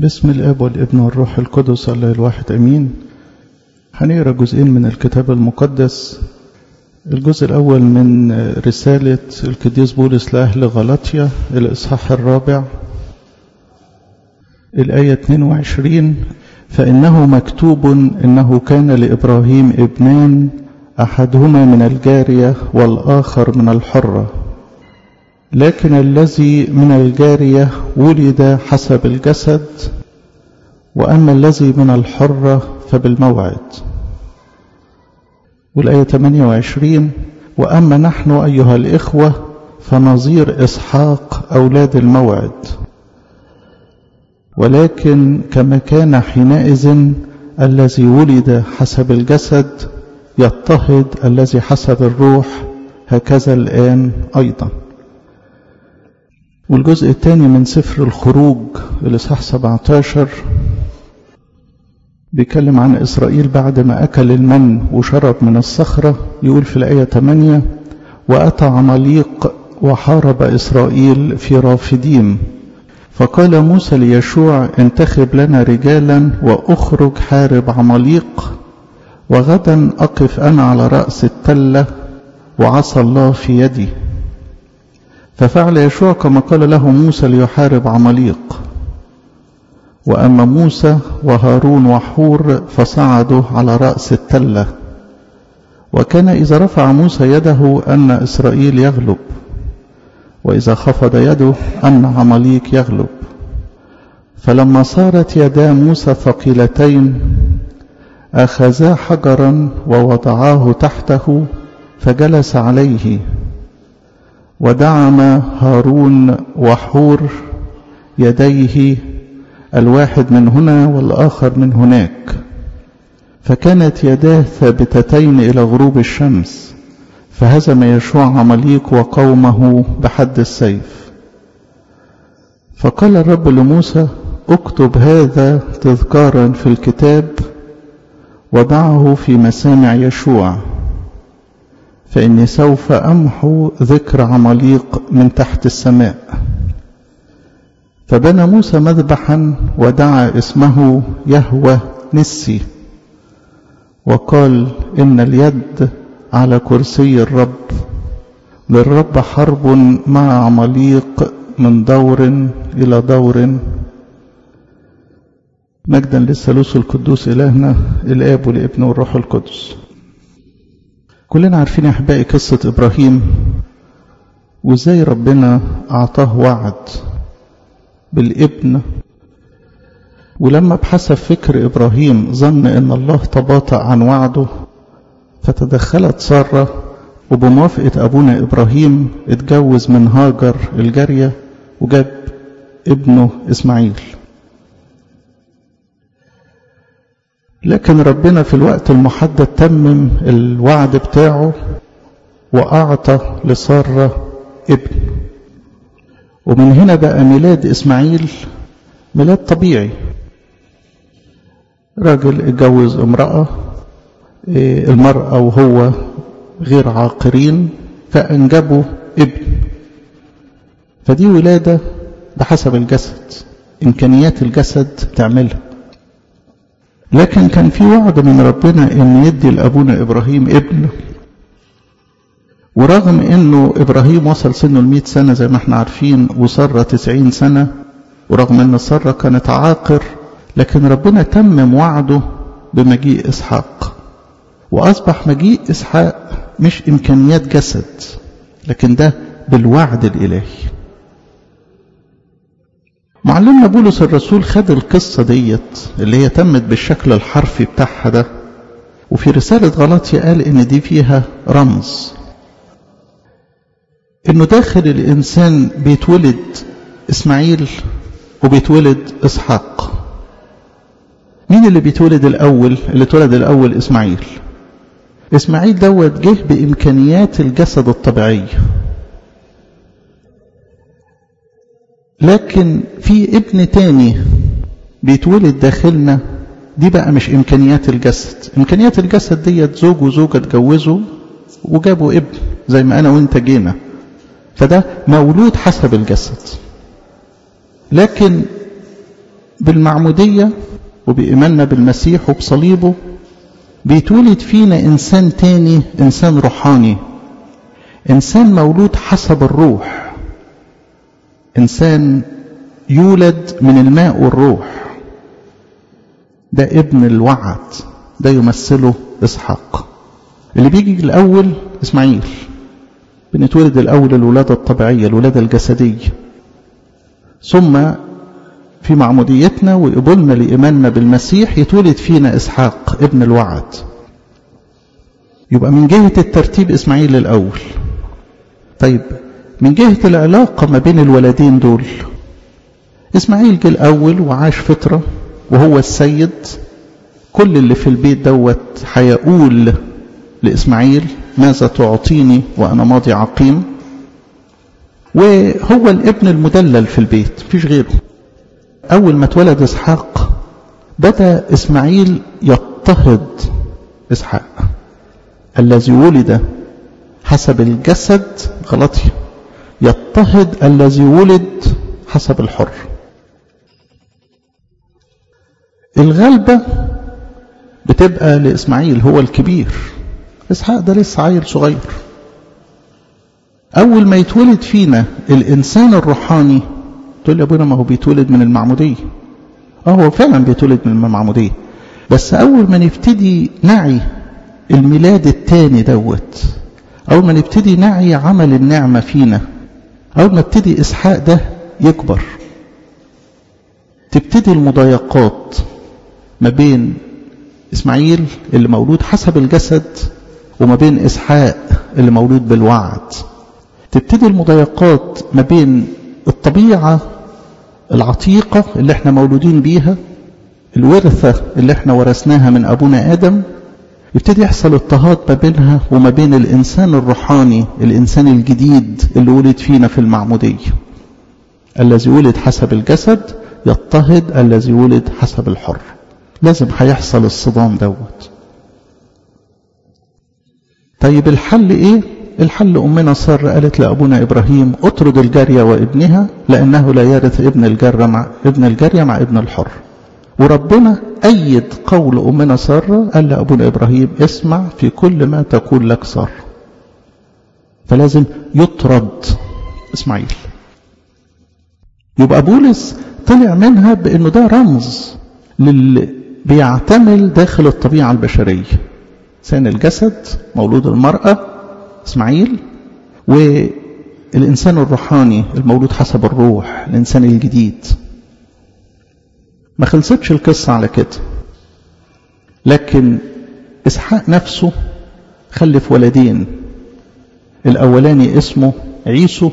بسم الاب والابن والروح القدس الله الواحد امين هنقرا جزئين من الكتاب المقدس الجزء الاول من رساله القديس بولس لاهل غلطيا الاصحاح الرابع الايه 22 فانه مكتوب انه كان لابراهيم ابنان احدهما من الجاريه والاخر من الحره لكن الذي من الجارية ولد حسب الجسد وأما الذي من الحرة فبالموعد والآية 28 وأما نحن أيها الإخوة فنظير إسحاق أولاد الموعد ولكن كما كان حينئذ الذي ولد حسب الجسد يضطهد الذي حسب الروح هكذا الآن أيضا والجزء الثاني من سفر الخروج الإصحاح 17 بيتكلم عن إسرائيل بعد ما أكل المن وشرب من الصخرة يقول في الآية 8 وأتى عماليق وحارب إسرائيل في رافديم فقال موسى ليشوع انتخب لنا رجالا وأخرج حارب عماليق وغدا أقف أنا على رأس التلة وعصى الله في يدي ففعل يشوع كما قال له موسى ليحارب عماليق وأما موسى وهارون وحور فصعدوا على رأس التلة وكان إذا رفع موسى يده أن إسرائيل يغلب وإذا خفض يده أن عماليق يغلب فلما صارت يدا موسى ثقيلتين أخذا حجرا ووضعاه تحته فجلس عليه ودعم هارون وحور يديه الواحد من هنا والآخر من هناك فكانت يداه ثابتتين إلى غروب الشمس فهزم يشوع عمليق وقومه بحد السيف فقال الرب لموسى اكتب هذا تذكارا في الكتاب وضعه في مسامع يشوع فإني سوف أمحو ذكر عماليق من تحت السماء فبنى موسى مذبحا ودعا اسمه يهوى نسي وقال إن اليد على كرسي الرب للرب حرب مع عماليق من دور إلى دور مجدا للثالوث القدوس إلهنا الآب والابن والروح القدس كلنا عارفين يا احبائي قصة ابراهيم وازاي ربنا اعطاه وعد بالابن ولما بحسب فكر ابراهيم ظن ان الله تباطأ عن وعده فتدخلت سارة وبموافقة ابونا ابراهيم اتجوز من هاجر الجارية وجاب ابنه اسماعيل لكن ربنا في الوقت المحدد تمم الوعد بتاعه وأعطى لسارة ابن ومن هنا بقى ميلاد إسماعيل ميلاد طبيعي راجل اتجوز امرأة المرأة وهو غير عاقرين فأنجبوا ابن فدي ولادة بحسب الجسد إمكانيات الجسد تعملها لكن كان في وعد من ربنا ان يدي لابونا ابراهيم ابن ورغم انه ابراهيم وصل سنه المئة سنة زي ما احنا عارفين وسارة تسعين سنة ورغم ان سارة كانت عاقر لكن ربنا تمم وعده بمجيء اسحاق واصبح مجيء اسحاق مش امكانيات جسد لكن ده بالوعد الالهي معلمنا بولس الرسول خد القصة ديت اللي هي تمت بالشكل الحرفي بتاعها ده وفي رسالة غلطية قال إن دي فيها رمز إنه داخل الإنسان بيتولد إسماعيل وبيتولد إسحاق مين اللي بيتولد الأول اللي اتولد الأول إسماعيل إسماعيل دوت جه بإمكانيات الجسد الطبيعية لكن في ابن تاني بيتولد داخلنا دي بقى مش امكانيات الجسد امكانيات الجسد ديت زوج وزوجة اتجوزوا وجابوا ابن زي ما انا وانت جينا فده مولود حسب الجسد لكن بالمعمودية وبإيماننا بالمسيح وبصليبه بيتولد فينا إنسان تاني إنسان روحاني إنسان مولود حسب الروح إنسان يولد من الماء والروح ده ابن الوعد ده يمثله إسحاق اللي بيجي الأول إسماعيل بنتولد الأول الولادة الطبيعية الولادة الجسدية ثم في معموديتنا وقبولنا لإيماننا بالمسيح يتولد فينا إسحاق ابن الوعد يبقى من جهة الترتيب إسماعيل الأول طيب من جهة العلاقة ما بين الولدين دول إسماعيل جه الأول وعاش فترة وهو السيد كل اللي في البيت دوت هيقول لإسماعيل ماذا تعطيني وأنا ماضي عقيم وهو الابن المدلل في البيت مفيش غيره أول ما اتولد إسحاق بدأ إسماعيل يضطهد إسحاق الذي ولد حسب الجسد غلطي يضطهد الذي ولد حسب الحر الغلبة بتبقى لإسماعيل هو الكبير إسحاق ده لسه عيل صغير أول ما يتولد فينا الإنسان الروحاني تقول لي أبونا ما هو بيتولد من المعمودية اه هو فعلا بيتولد من المعمودية بس أول ما نبتدي نعي الميلاد التاني دوت أول ما نبتدي نعي عمل النعمة فينا أول ما ابتدي إسحاق ده يكبر تبتدي المضايقات ما بين إسماعيل اللي مولود حسب الجسد وما بين إسحاق اللي مولود بالوعد تبتدي المضايقات ما بين الطبيعة العتيقة اللي احنا مولودين بيها الورثة اللي احنا ورثناها من أبونا آدم يبتدي يحصل اضطهاد ما بينها وما بين الإنسان الروحاني الإنسان الجديد اللي ولد فينا في المعمودية الذي ولد حسب الجسد يضطهد الذي ولد حسب الحر لازم هيحصل الصدام دوت طيب الحل ايه الحل أمنا سارة قالت لأبونا إبراهيم اطرد الجارية وابنها لأنه لا يرث ابن الجارية مع ابن الجارية مع ابن الحر وربنا أيد قول أمنا سارة قال لأبونا إبراهيم اسمع في كل ما تقول لك سارة فلازم يطرد إسماعيل يبقى بولس طلع منها بأنه ده رمز للي بيعتمل داخل الطبيعة البشرية سان الجسد مولود المرأة إسماعيل والإنسان الروحاني المولود حسب الروح الإنسان الجديد ما خلصتش القصة على كده لكن إسحاق نفسه خلف ولدين الأولاني اسمه عيسو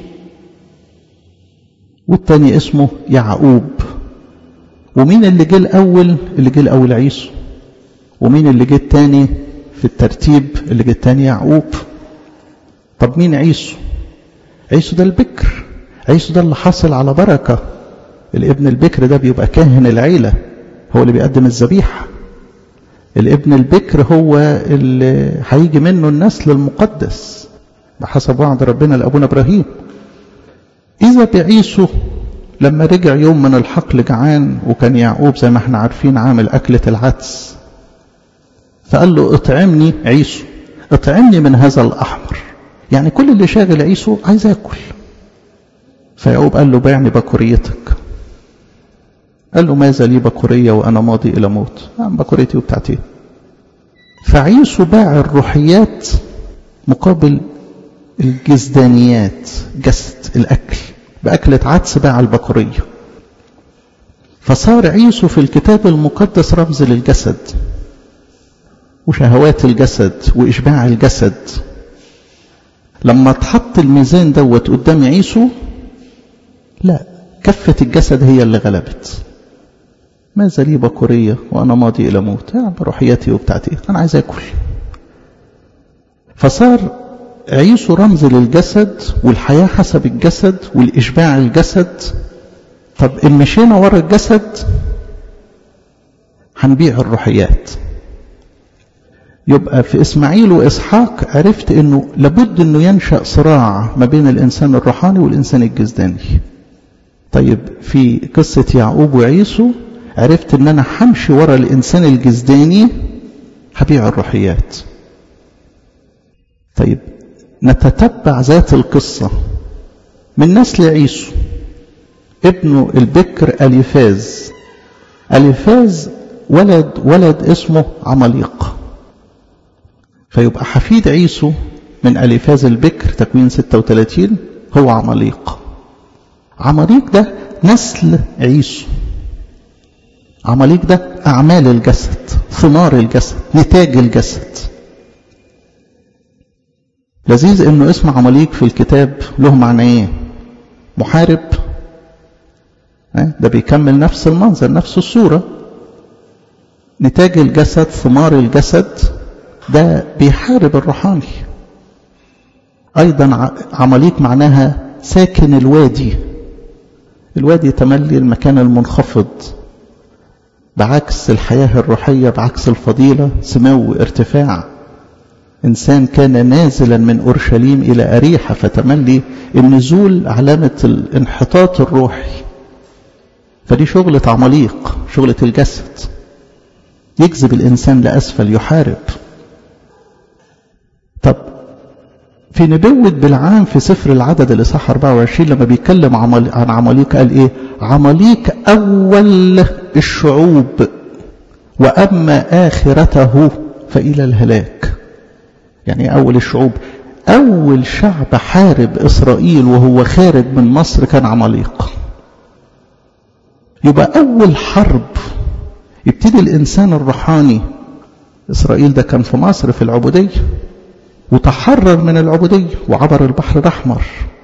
والتاني اسمه يعقوب ومين اللي جه الأول اللي جه الأول عيسو ومين اللي جه التاني في الترتيب اللي جه التاني يعقوب طب مين عيسو عيسو ده البكر عيسو ده اللي حصل على بركة الابن البكر ده بيبقى كاهن العيلة هو اللي بيقدم الذبيحة الابن البكر هو اللي هيجي منه النسل المقدس بحسب وعد ربنا لأبونا إبراهيم إذا بعيسو لما رجع يوم من الحقل جعان وكان يعقوب زي ما احنا عارفين عامل أكلة العدس فقال له اطعمني عيسو اطعمني من هذا الأحمر يعني كل اللي شاغل عيسو عايز ياكل فيعقوب قال له بيعني بكوريتك قال له ماذا لي بكورية وأنا ماضي إلى موت نعم بكوريتي وبتاعتي فعيسو باع الروحيات مقابل الجزدانيات جسد الأكل بأكلة عدس باع البكورية فصار عيسو في الكتاب المقدس رمز للجسد وشهوات الجسد وإشباع الجسد لما اتحط الميزان دوت قدام عيسو لا كفة الجسد هي اللي غلبت ماذا لي بكورية وأنا ماضي إلى موت يا بروحياتي وبتاعتي أنا عايز أكل فصار عيسو رمز للجسد والحياة حسب الجسد والإشباع الجسد طب إن مشينا ورا الجسد هنبيع الروحيات يبقى في إسماعيل وإسحاق عرفت أنه لابد أنه ينشأ صراع ما بين الإنسان الروحاني والإنسان الجسداني طيب في قصة يعقوب وعيسو عرفت ان انا همشي ورا الانسان الجسداني هبيع الروحيات طيب نتتبع ذات القصة من نسل عيسو ابنه البكر أليفاز أليفاز ولد ولد اسمه عماليق فيبقى حفيد عيسو من أليفاز البكر تكوين 36 هو عماليق عماليق ده نسل عيسو عماليق ده أعمال الجسد ثمار الجسد نتاج الجسد لذيذ انه اسم عماليق في الكتاب له معنى ايه محارب ده بيكمل نفس المنظر نفس الصورة نتاج الجسد ثمار الجسد ده بيحارب الروحاني ايضا عماليق معناها ساكن الوادي الوادي تملي المكان المنخفض بعكس الحياة الروحية بعكس الفضيلة سمو ارتفاع إنسان كان نازلا من أورشليم إلى أريحة فتملي النزول علامة الانحطاط الروحي فدي شغلة عماليق شغلة الجسد يجذب الإنسان لأسفل يحارب طب في نبوة بالعام في سفر العدد الإصحاح 24 لما بيتكلم عن عماليق قال إيه عماليق أول الشعوب وأما آخرته فإلى الهلاك يعني أول الشعوب أول شعب حارب إسرائيل وهو خارج من مصر كان عماليق يبقى أول حرب يبتدي الإنسان الروحاني إسرائيل ده كان في مصر في العبودية وتحرر من العبودية وعبر البحر الأحمر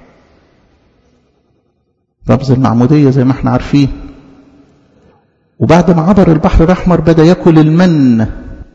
رمز المعمودية زي ما احنا عارفين وبعد ما عبر البحر الأحمر بدأ يأكل المن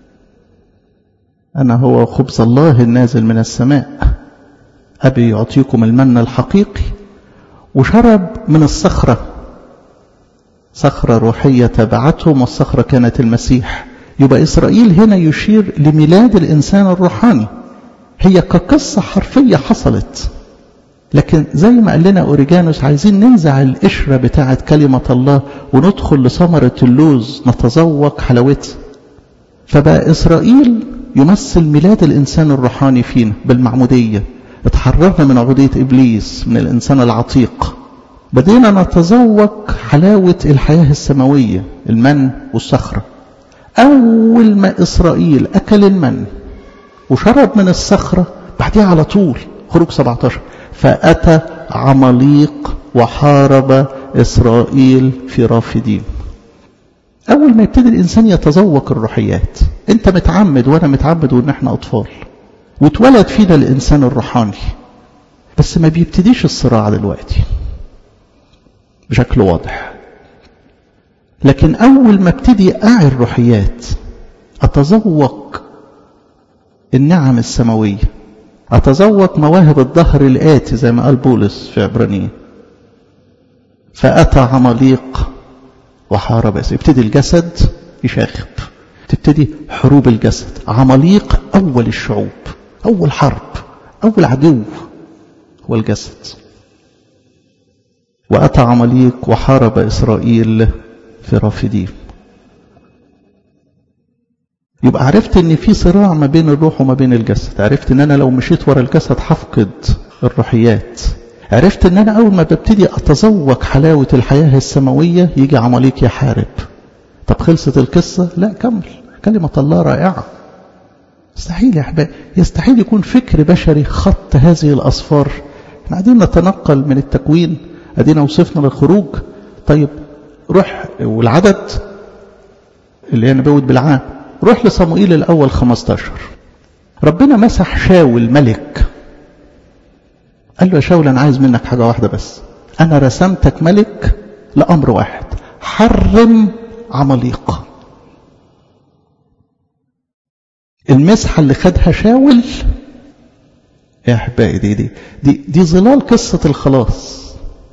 أنا هو خبز الله النازل من السماء أبي يعطيكم المن الحقيقي وشرب من الصخرة صخرة روحية تبعتهم والصخرة كانت المسيح يبقى إسرائيل هنا يشير لميلاد الإنسان الروحاني هي كقصة حرفية حصلت لكن زي ما قال لنا أوريجانوس عايزين ننزع القشرة بتاعة كلمة الله وندخل لثمرة اللوز نتذوق حلاوتها فبقى إسرائيل يمثل ميلاد الإنسان الروحاني فينا بالمعمودية اتحررنا من عبودية إبليس من الإنسان العتيق بدينا نتذوق حلاوة الحياة السماوية المن والصخرة أول ما إسرائيل أكل المن وشرب من الصخرة بعدها على طول خروج 17 فأتى عماليق وحارب إسرائيل في رافدين أول ما يبتدي الإنسان يتذوق الروحيات أنت متعمد وأنا متعمد وإن إحنا أطفال واتولد فينا الإنسان الروحاني بس ما بيبتديش الصراع دلوقتي بشكل واضح لكن أول ما ابتدي أعي الروحيات أتذوق النعم السماوية أتذوق مواهب الظهر الآتي زي ما قال بولس في عبرانيين فأتى عماليق وحارب يبتدي الجسد يشاغب تبتدي حروب الجسد عماليق أول الشعوب أول حرب أول عدو هو الجسد وأتى عماليق وحارب إسرائيل في رافديم يبقى عرفت ان في صراع ما بين الروح وما بين الجسد عرفت ان انا لو مشيت ورا الجسد هفقد الروحيات عرفت ان انا اول ما ببتدي اتذوق حلاوة الحياة السماوية يجي عماليق يحارب طب خلصت القصة لا كمل كلمة الله رائعة يستحيل يا احبائي يستحيل يكون فكر بشري خط هذه الاصفار احنا قاعدين نتنقل من التكوين ادينا وصفنا للخروج طيب روح والعدد اللي هي نبوة بالعام روح لصموئيل الأول 15 ربنا مسح شاول ملك قال له يا شاول أنا عايز منك حاجة واحدة بس أنا رسمتك ملك لأمر واحد حرم عماليق المسحة اللي خدها شاول يا أحبائي دي دي دي, دي ظلال قصة الخلاص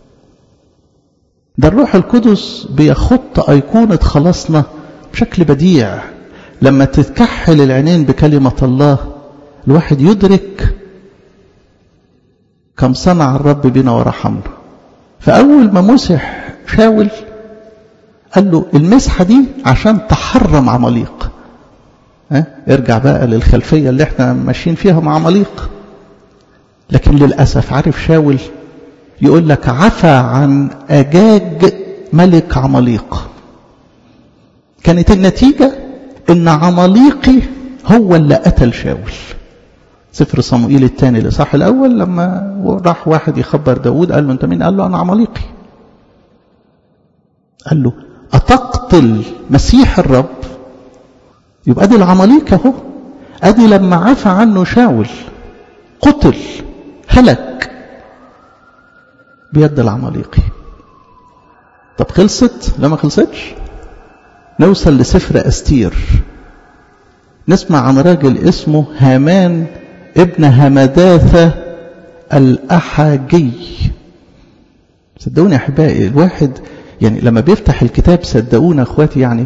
ده الروح القدس بيخط أيقونة خلاصنا بشكل بديع لما تتكحل العينين بكلمة الله الواحد يدرك كم صنع الرب بنا ورحمنا فأول ما مسح شاول قال له المسحة دي عشان تحرم عماليق ها ارجع بقى للخلفية اللي احنا ماشيين فيها مع عماليق لكن للأسف عارف شاول يقول لك عفى عن أجاج ملك عماليق كانت النتيجة ان عماليقي هو اللي قتل شاول سفر صموئيل الثاني الاصحاح الاول لما راح واحد يخبر داود قال له انت مين قال له انا عماليقي قال له اتقتل مسيح الرب يبقى ادي العماليق اهو ادي لما عفى عنه شاول قتل هلك بيد العماليقي طب خلصت لا ما خلصتش نوصل لسفر أستير نسمع عن راجل اسمه هامان ابن همداثة الأحاجي صدقوني يا أحبائي الواحد يعني لما بيفتح الكتاب صدقونا أخواتي يعني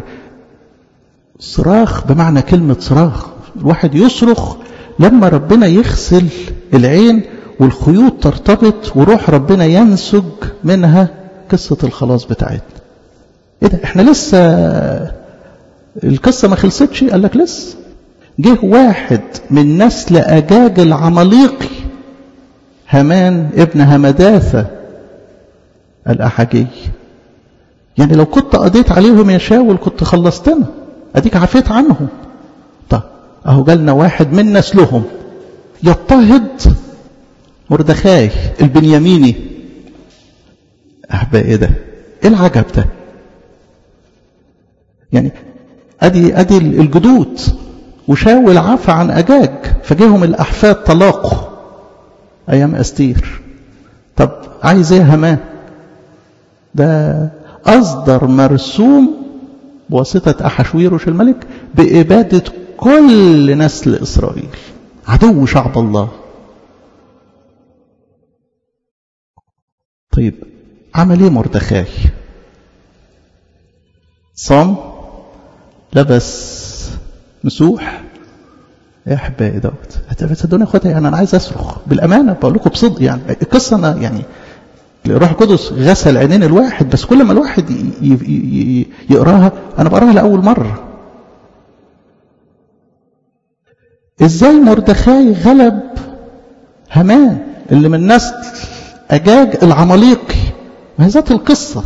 صراخ بمعنى كلمة صراخ الواحد يصرخ لما ربنا يغسل العين والخيوط ترتبط وروح ربنا ينسج منها قصة الخلاص بتاعتنا ايه ده احنا لسه القصة ما خلصتش قال لك لسه جه واحد من نسل أجاج العماليقي همان ابن همداثة الأحاجي يعني لو كنت قضيت عليهم يا شاول كنت خلصتنا أديك عفيت عنهم طب أهو جالنا واحد من نسلهم يضطهد مردخاي البنياميني أحبائي ايه ده ايه العجب ده يعني ادي ادي الجدود وشاول عفى عن اجاج فجيهم الاحفاد طلاقوا ايام استير طب عايز ايه همان ده اصدر مرسوم بواسطه احشويروش الملك باباده كل نسل اسرائيل عدو شعب الله طيب عمل ايه مردخاي صام لبس مسوح يا احبائي دوت هتصدقوني يا اخواتي يعني انا عايز اصرخ بالامانه بقول لكم بصدق يعني القصه انا يعني الروح القدس غسل عينين الواحد بس كل ما الواحد يقراها انا بقراها لاول مره ازاي مردخاي غلب همان اللي من نسل اجاج العماليقي ما هي ذات القصه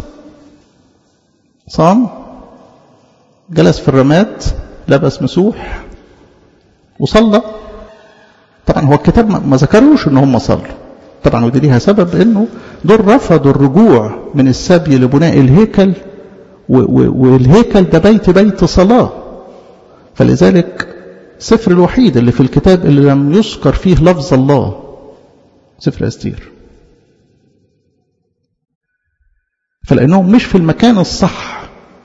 صام جلس في الرماد لبس مسوح وصلى طبعا هو الكتاب ما ذكروش ان هم صلوا طبعا ودي ليها سبب انه دول رفضوا الرجوع من السبي لبناء الهيكل والهيكل ده بيت بيت صلاة فلذلك السفر الوحيد اللي في الكتاب اللي لم يذكر فيه لفظ الله سفر استير فلأنهم مش في المكان الصح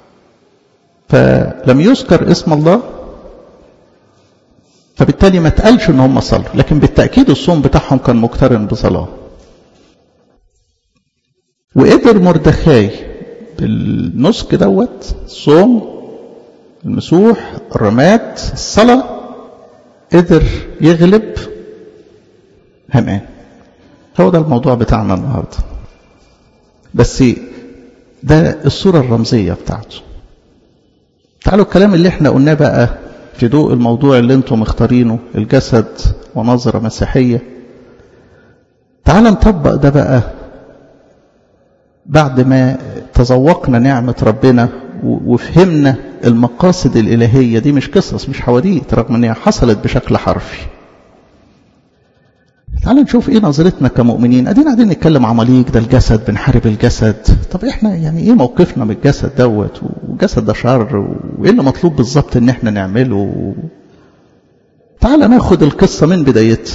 فلم يذكر اسم الله فبالتالي ما تقالش ان هم صلوا لكن بالتأكيد الصوم بتاعهم كان مقترن بصلاة وقدر مردخاي بالنسك دوت الصوم المسوح الرماد الصلاة قدر يغلب همان هو ده الموضوع بتاعنا النهارده بس ده الصورة الرمزية بتاعته تعالوا الكلام اللي احنا قلناه بقى في ضوء الموضوع اللي انتم مختارينه الجسد ونظرة مسيحية تعال نطبق ده بقى بعد ما تذوقنا نعمة ربنا وفهمنا المقاصد الإلهية دي مش قصص مش حواديت رغم ان هي حصلت بشكل حرفي تعال نشوف ايه نظرتنا كمؤمنين ادينا قاعدين نتكلم عماليق ده الجسد بنحارب الجسد طب احنا يعني ايه موقفنا من الجسد دوت والجسد ده شر وايه اللي مطلوب بالظبط ان احنا نعمله تعال ناخد القصة من بدايتها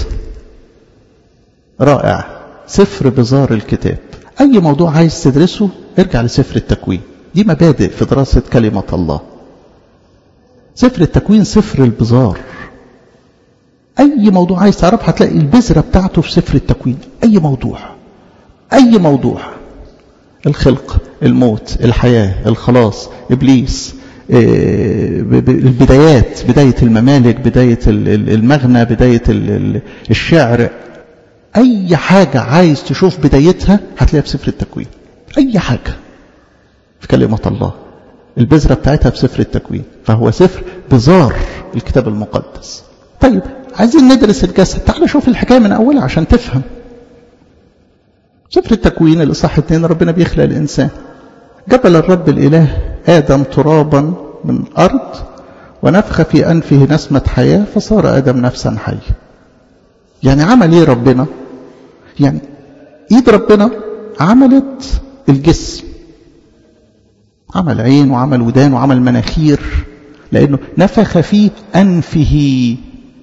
رائع سفر بزار الكتاب اي موضوع عايز تدرسه ارجع لسفر التكوين دي مبادئ في دراسة كلمة الله سفر التكوين سفر البزار أي موضوع عايز تعرف هتلاقي البذرة بتاعته في سفر التكوين أي موضوع أي موضوع الخلق الموت الحياة الخلاص إبليس البدايات بداية الممالك بداية المغنى بداية الشعر أي حاجة عايز تشوف بدايتها هتلاقيها في سفر التكوين أي حاجة في كلمة الله البذرة بتاعتها في سفر التكوين فهو سفر بزار الكتاب المقدس طيب عايزين ندرس الجسد تعال شوف الحكاية من أولها عشان تفهم سفر التكوين الإصحاح اتنين ربنا بيخلق الإنسان جبل الرب الإله آدم ترابا من أرض ونفخ في أنفه نسمة حياة فصار آدم نفسا حية يعني عمل إيه ربنا يعني إيد ربنا عملت الجسم عمل عين وعمل ودان وعمل مناخير لأنه نفخ في أنفه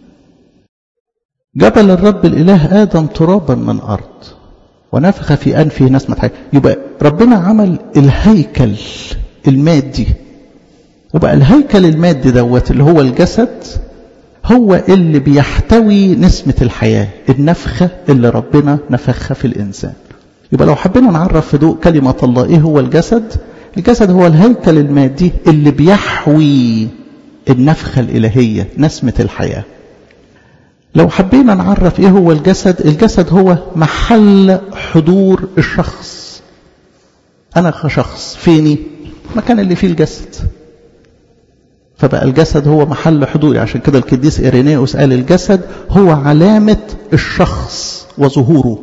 جبل الرب الإله آدم ترابا من أرض ونفخ في أنفه نسمة حياة يبقى ربنا عمل الهيكل المادي وبقى الهيكل المادي دوت اللي هو الجسد هو اللي بيحتوي نسمة الحياة النفخة اللي ربنا نفخها في الإنسان يبقى لو حبينا نعرف في ضوء كلمة الله إيه هو الجسد الجسد هو الهيكل المادي اللي بيحوي النفخة الإلهية نسمة الحياة لو حبينا نعرف إيه هو الجسد الجسد هو محل حضور الشخص أنا كشخص فيني مكان اللي فيه الجسد فبقى الجسد هو محل حضوري عشان كده القديس إيرينيوس قال الجسد هو علامة الشخص وظهوره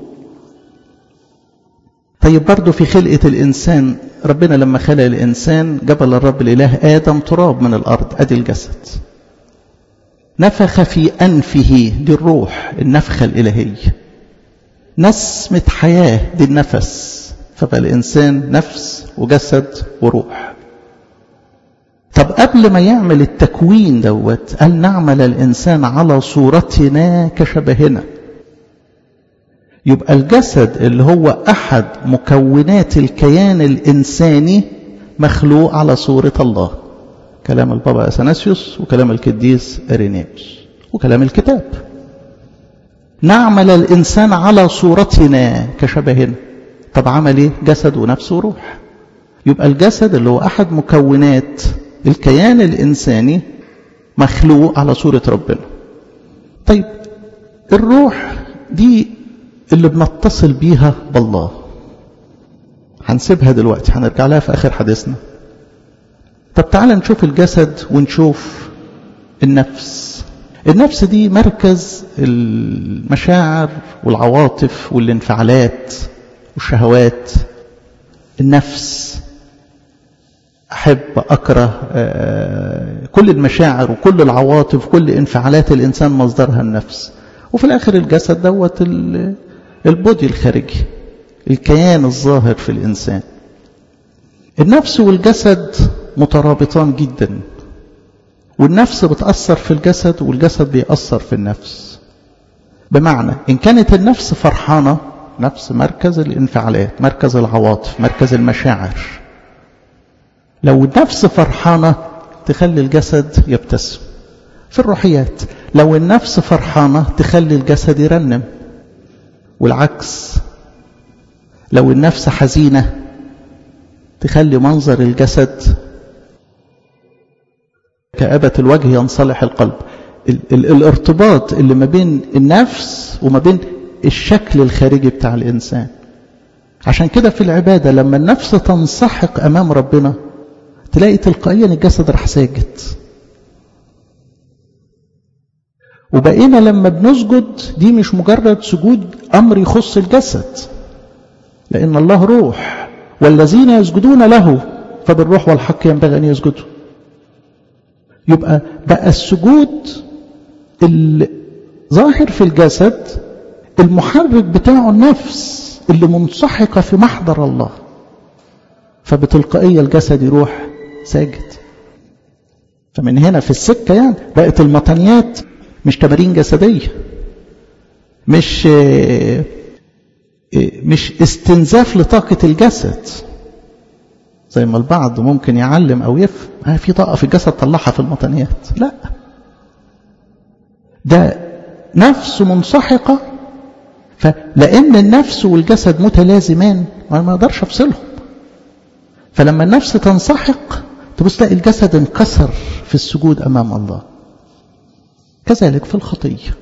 طيب برضه في خلقة الإنسان ربنا لما خلق الإنسان جبل الرب الإله آدم تراب من الأرض أدي الجسد نفخ في أنفه دي الروح النفخة الإلهية نسمة حياة دي النفس فبقى الإنسان نفس وجسد وروح طب قبل ما يعمل التكوين دوت قال نعمل الإنسان على صورتنا كشبهنا يبقى الجسد اللي هو أحد مكونات الكيان الإنساني مخلوق على صورة الله كلام البابا أثناسيوس وكلام القديس إرينيوس وكلام الكتاب نعمل الإنسان على صورتنا كشبهنا طب عمل إيه جسد ونفس وروح يبقى الجسد اللي هو أحد مكونات الكيان الإنساني مخلوق على صورة ربنا طيب الروح دي اللي بنتصل بيها بالله هنسيبها دلوقتي هنرجع لها في آخر حديثنا طب تعالى نشوف الجسد ونشوف النفس النفس دي مركز المشاعر والعواطف والانفعالات والشهوات النفس أحب أكره كل المشاعر وكل العواطف كل انفعالات الإنسان مصدرها النفس وفي الآخر الجسد دوت البودي الخارجي الكيان الظاهر في الإنسان النفس والجسد مترابطان جدا والنفس بتأثر في الجسد والجسد بيأثر في النفس بمعنى إن كانت النفس فرحانة نفس مركز الانفعالات مركز العواطف مركز المشاعر لو النفس فرحانة تخلي الجسد يبتسم في الروحيات لو النفس فرحانة تخلي الجسد يرنم والعكس لو النفس حزينة تخلي منظر الجسد كآبة الوجه ينصلح القلب ال ال الارتباط اللي ما بين النفس وما بين الشكل الخارجي بتاع الإنسان عشان كده في العبادة لما النفس تنسحق أمام ربنا تلاقي تلقائيا الجسد راح ساجد وبقينا لما بنسجد دي مش مجرد سجود أمر يخص الجسد لأن الله روح والذين يسجدون له فبالروح والحق ينبغي أن يسجدوا يبقى بقى السجود الظاهر في الجسد المحرك بتاعه النفس اللي منسحقة في محضر الله فبتلقائية الجسد يروح ساجد فمن هنا في السكة يعني بقت المطنيات مش تمارين جسدية مش مش استنزاف لطاقة الجسد زي ما البعض ممكن يعلم أو يفهم آه في طاقة في الجسد طلعها في المطنيات لا ده نفس منسحقة فلأن النفس والجسد متلازمان ما اقدرش افصلهم فلما النفس تنسحق تبص تلاقي الجسد انكسر في السجود أمام الله كذلك في الخطية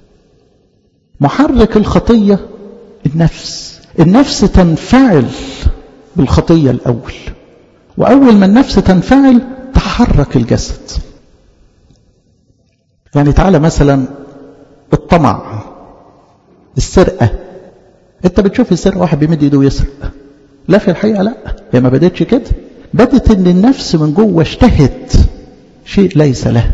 محرك الخطية النفس النفس تنفعل بالخطية الأول وأول ما النفس تنفعل تحرك الجسد يعني تعالى مثلا الطمع السرقة انت بتشوف السرقة واحد بيمد ايده ويسرق لا في الحقيقة لا هي ما بدتش كده بدت ان النفس من جوه اشتهت شيء ليس له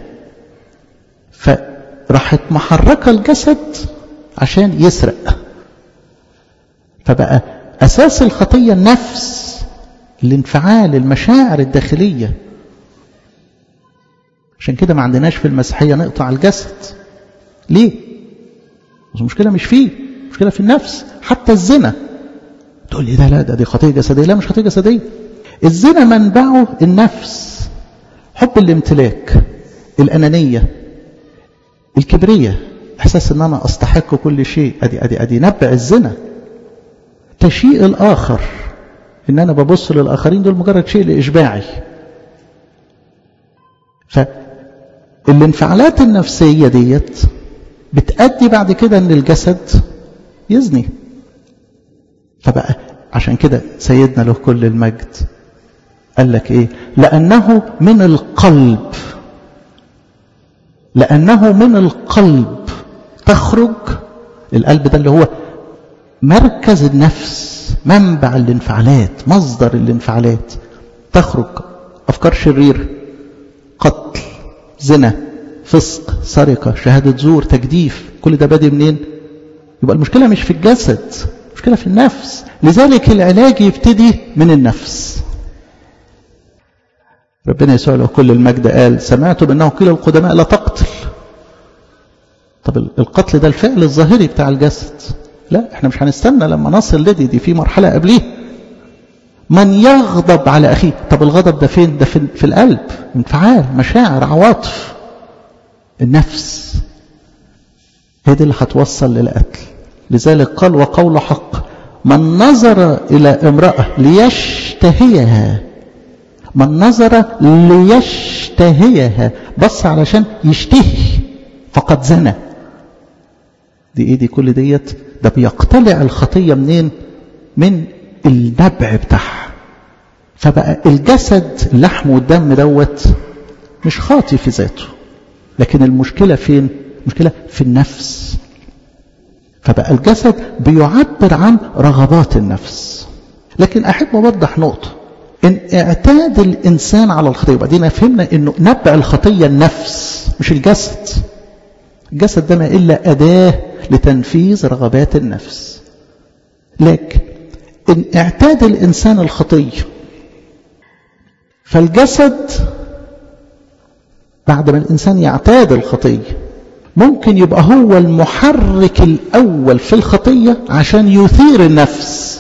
فراحت محركة الجسد عشان يسرق فبقى أساس الخطية النفس الانفعال المشاعر الداخلية عشان كده ما عندناش في المسيحية نقطع الجسد ليه؟ المشكلة مش فيه المشكلة في النفس حتى الزنا تقول لي ده لا ده دي خطية جسدية لا مش خطية جسدية الزنا منبعه النفس حب الامتلاك الأنانية الكبرية إحساس أن أنا أستحق كل شيء أدي, أدي, أدي نبع الزنا تشيء الآخر إن أنا ببص للآخرين دول مجرد شيء لإشباعي فالانفعالات النفسية ديت بتأدي بعد كده أن الجسد يزني فبقى عشان كده سيدنا له كل المجد قال لك ايه لأنه من القلب لأنه من القلب تخرج القلب ده اللي هو مركز النفس منبع الانفعالات مصدر الانفعالات تخرج أفكار شريرة قتل زنا فسق سرقة شهادة زور تجديف كل ده بادئ منين يبقى المشكلة مش في الجسد المشكلة في النفس لذلك العلاج يبتدي من النفس ربنا يسوع له كل المجد قال سمعتم انه قيل القدماء لا تقتل طب القتل ده الفعل الظاهري بتاع الجسد لا احنا مش هنستنى لما نصل لدي دي في مرحلة قبليه من يغضب على أخيه طب الغضب ده فين ده في, في القلب انفعال مشاعر عواطف النفس هي دي اللي هتوصل للقتل لذلك قال وقول حق من نظر إلى امرأة ليشتهيها من نظر ليشتهيها بص علشان يشتهي فقد زنى دي ايه دي كل ديت ده بيقتلع الخطية منين من النبع بتاعها فبقى الجسد اللحم والدم دوت مش خاطي في ذاته لكن المشكلة فين المشكلة في النفس فبقى الجسد بيعبر عن رغبات النفس لكن أحب أوضح نقطة إن اعتاد الإنسان على الخطية وبعدين فهمنا إنه نبع الخطية النفس مش الجسد الجسد ده ما إلا أداة لتنفيذ رغبات النفس لكن إن اعتاد الإنسان الخطية فالجسد بعد ما الإنسان يعتاد الخطية ممكن يبقى هو المحرك الأول في الخطية عشان يثير النفس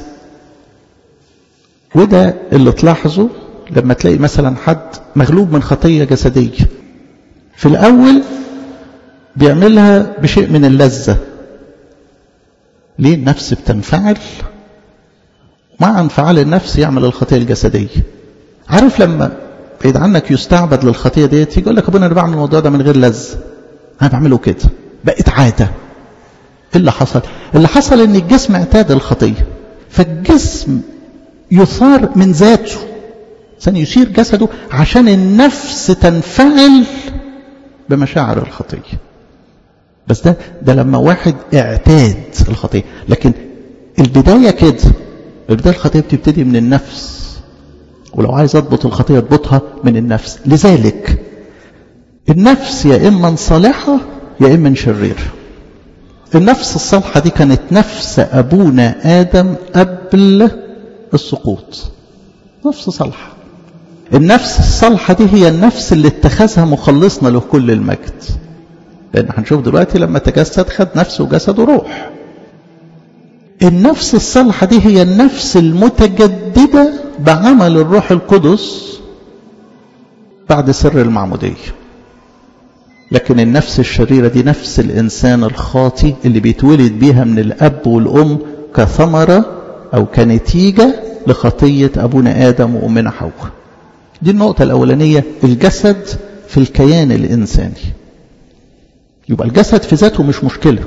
وده اللي تلاحظه لما تلاقي مثلا حد مغلوب من خطية جسدية في الأول بيعملها بشيء من اللذة ليه النفس بتنفعل مع انفعال النفس يعمل الخطية الجسدية عارف لما بعيد عنك يستعبد للخطية ديت يقول لك ابونا انا بعمل الموضوع ده من غير لذة انا بعمله كده بقت عادة ايه اللي حصل اللي حصل ان الجسم اعتاد الخطية فالجسم يثار من ذاته ثاني يثير جسده عشان النفس تنفعل بمشاعر الخطية بس ده ده لما واحد اعتاد الخطية لكن البداية كده البداية الخطية بتبتدي من النفس ولو عايز اضبط الخطية اضبطها من النفس لذلك النفس يا اما صالحة يا اما شريرة النفس الصالحة دي كانت نفس ابونا ادم قبل السقوط نفس صالحة النفس الصالحة دي هي النفس اللي اتخذها مخلصنا له كل المجد لأن هنشوف دلوقتي لما تجسد خد نفس وجسد وروح النفس الصالحة دي هي النفس المتجددة بعمل الروح القدس بعد سر المعمودية لكن النفس الشريرة دي نفس الإنسان الخاطي اللي بيتولد بيها من الأب والأم كثمرة أو كنتيجة لخطية أبونا آدم وأمنا حواء دي النقطة الأولانية الجسد في الكيان الإنساني يبقى الجسد في ذاته مش مشكلة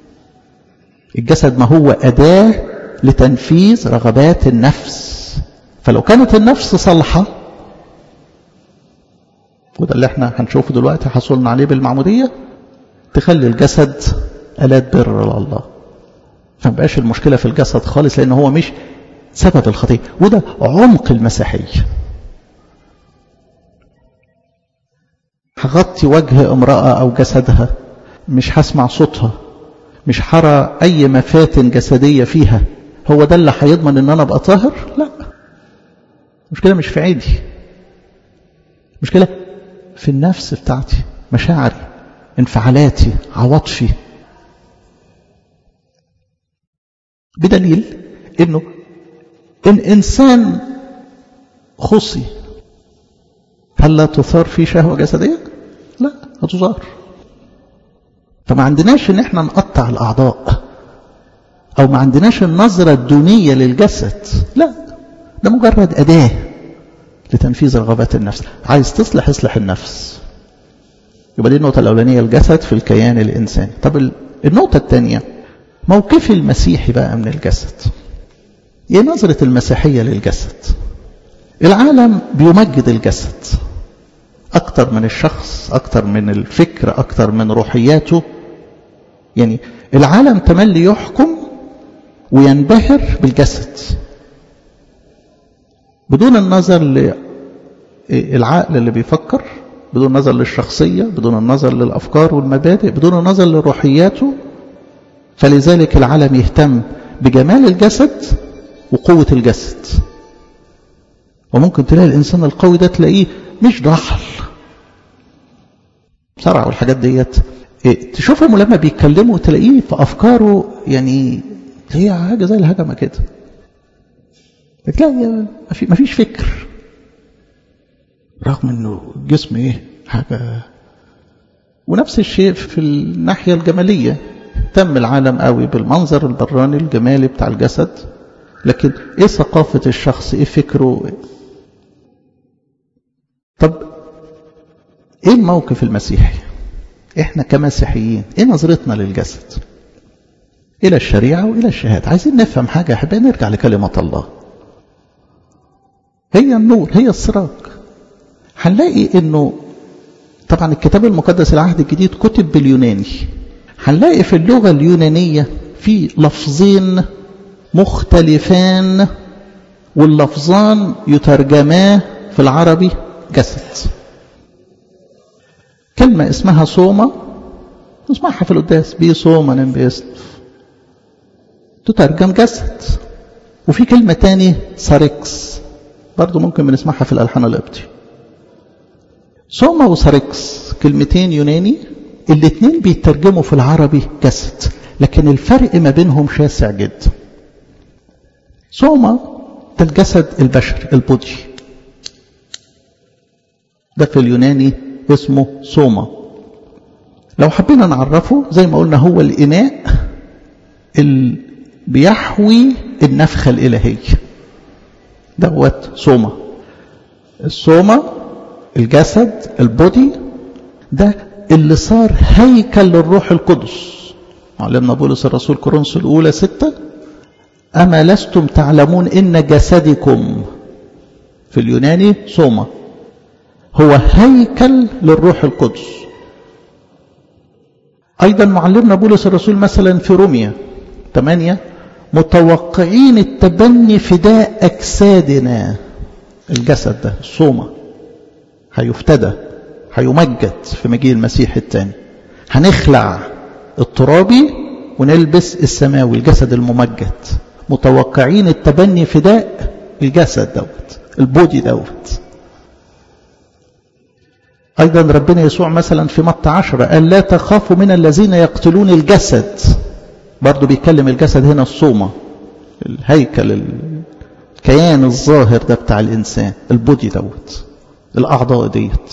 الجسد ما هو أداة لتنفيذ رغبات النفس فلو كانت النفس صالحة وده اللي احنا هنشوفه دلوقتي حصلنا عليه بالمعمودية تخلي الجسد آلات بر لله فمبقاش المشكلة في الجسد خالص لأن هو مش سبب الخطية وده عمق المسيحية هغطي وجه امرأة أو جسدها مش هسمع صوتها مش هرى أي مفاتن جسدية فيها هو ده اللي هيضمن ان انا ابقى طاهر لا المشكله مش في عيدي مشكله في النفس بتاعتي مشاعري انفعالاتي عواطفي بدليل انه ان انسان خصي هل لا تثار فيه شهوه جسديه لا هتثار فما عندناش ان احنا نقطع الاعضاء أو ما عندناش النظرة الدونية للجسد لا ده مجرد أداة لتنفيذ رغبات النفس عايز تصلح اصلح النفس يبقى دي النقطة الأولانية الجسد في الكيان الإنساني طب النقطة الثانية موقفي المسيحي بقى من الجسد ايه نظرة المسيحية للجسد العالم بيمجد الجسد أكتر من الشخص أكتر من الفكر أكتر من روحياته يعني العالم تملي يحكم وينبهر بالجسد بدون النظر للعقل اللي بيفكر بدون النظر للشخصية بدون النظر للأفكار والمبادئ بدون النظر لروحياته فلذلك العالم يهتم بجمال الجسد وقوة الجسد وممكن تلاقي الإنسان القوي ده تلاقيه مش ضحل صرع والحاجات ديت إيه تشوفهم لما بيتكلموا تلاقيه في أفكاره يعني هي حاجة زي الهجمة كده تلاقي ما فيش فكر رغم انه الجسم ايه حاجة ونفس الشيء في الناحية الجمالية تم العالم قوي بالمنظر البراني الجمالي بتاع الجسد لكن ايه ثقافة الشخص ايه فكره طب ايه الموقف المسيحي احنا كمسيحيين ايه نظرتنا للجسد الى الشريعة والى الشهادة عايزين نفهم حاجة احبائي نرجع لكلمة الله هي النور هي السراج هنلاقي انه طبعا الكتاب المقدس العهد الجديد كتب باليوناني هنلاقي في اللغة اليونانية في لفظين مختلفان واللفظان يترجما في العربي جسد كلمة اسمها صومة نسمعها في القداس بي صوما بيصف تترجم جسد وفي كلمة تاني ساركس برضو ممكن بنسمعها في الألحان القبطي صوما وساركس كلمتين يوناني الاثنين بيترجموا في العربي جسد لكن الفرق ما بينهم شاسع جدا صوما ده الجسد البشري البودي ده في اليوناني اسمه صوما لو حبينا نعرفه زي ما قلنا هو الإناء اللي بيحوي النفخة الإلهية دوت صوما الصوما الجسد البودي ده اللي صار هيكل للروح القدس معلمنا بولس الرسول كورنثوس الأولى ستة أما لستم تعلمون إن جسدكم في اليوناني صوما هو هيكل للروح القدس أيضا معلمنا بولس الرسول مثلا في روميا 8 متوقعين التبني فداء أجسادنا الجسد ده الصومة هيفتدى هيمجد في مجيء المسيح الثاني هنخلع الترابي ونلبس السماوي الجسد الممجد متوقعين التبني فداء الجسد دوت البودي دوت أيضا ربنا يسوع مثلا في متى عشرة قال لا تخافوا من الذين يقتلون الجسد برضو بيتكلم الجسد هنا الصومة الهيكل الكيان الظاهر ده بتاع الإنسان البودي دوت الأعضاء ديت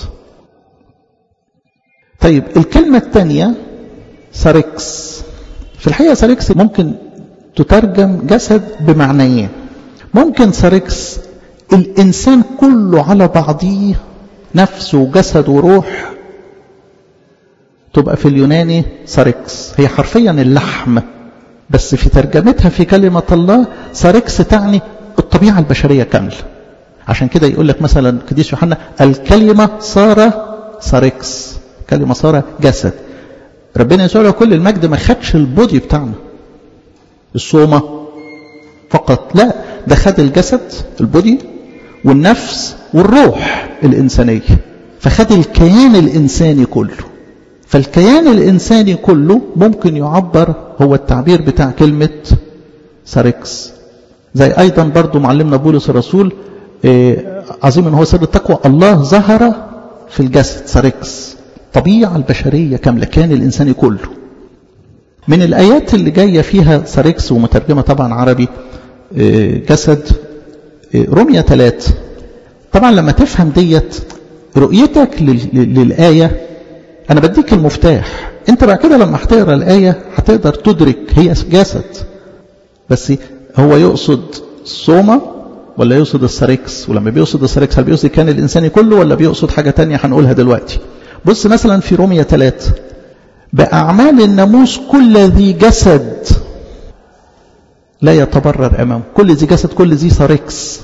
طيب الكلمة الثانية ساركس في الحقيقة ساركس ممكن تترجم جسد بمعنيين ممكن ساركس الإنسان كله على بعضيه نفس وجسد وروح تبقى في اليوناني ساركس هي حرفيا اللحم بس في ترجمتها في كلمة الله ساركس تعني الطبيعة البشرية كاملة عشان كده يقول لك مثلا قديس يوحنا الكلمة صار ساركس كلمة صار جسد ربنا يسوع له كل المجد ما خدش البودي بتاعنا الصومة فقط لا ده خد الجسد البودي والنفس والروح الإنسانية فخد الكيان الإنساني كله فالكيان الإنساني كله ممكن يعبر هو التعبير بتاع كلمة ساركس زي أيضا برضو معلمنا بولس الرسول إيه عظيم هو سر التقوى الله ظهر في الجسد ساركس الطبيعة البشرية كاملة كان الإنساني كله من الآيات اللي جاية فيها ساركس ومترجمة طبعا عربي إيه جسد إيه رمية ثلاث طبعا لما تفهم ديت رؤيتك للآية أنا بديك المفتاح أنت بعد كده لما هتقرا الآية هتقدر تدرك هي جسد بس هو يقصد صومة ولا يقصد الساركس ولما بيقصد الساركس هل بيقصد كان الإنساني كله ولا بيقصد حاجة تانية هنقولها دلوقتي بص مثلا في رومية 3 بأعمال الناموس كل ذي جسد لا يتبرر أمامه كل ذي جسد كل ذي ساركس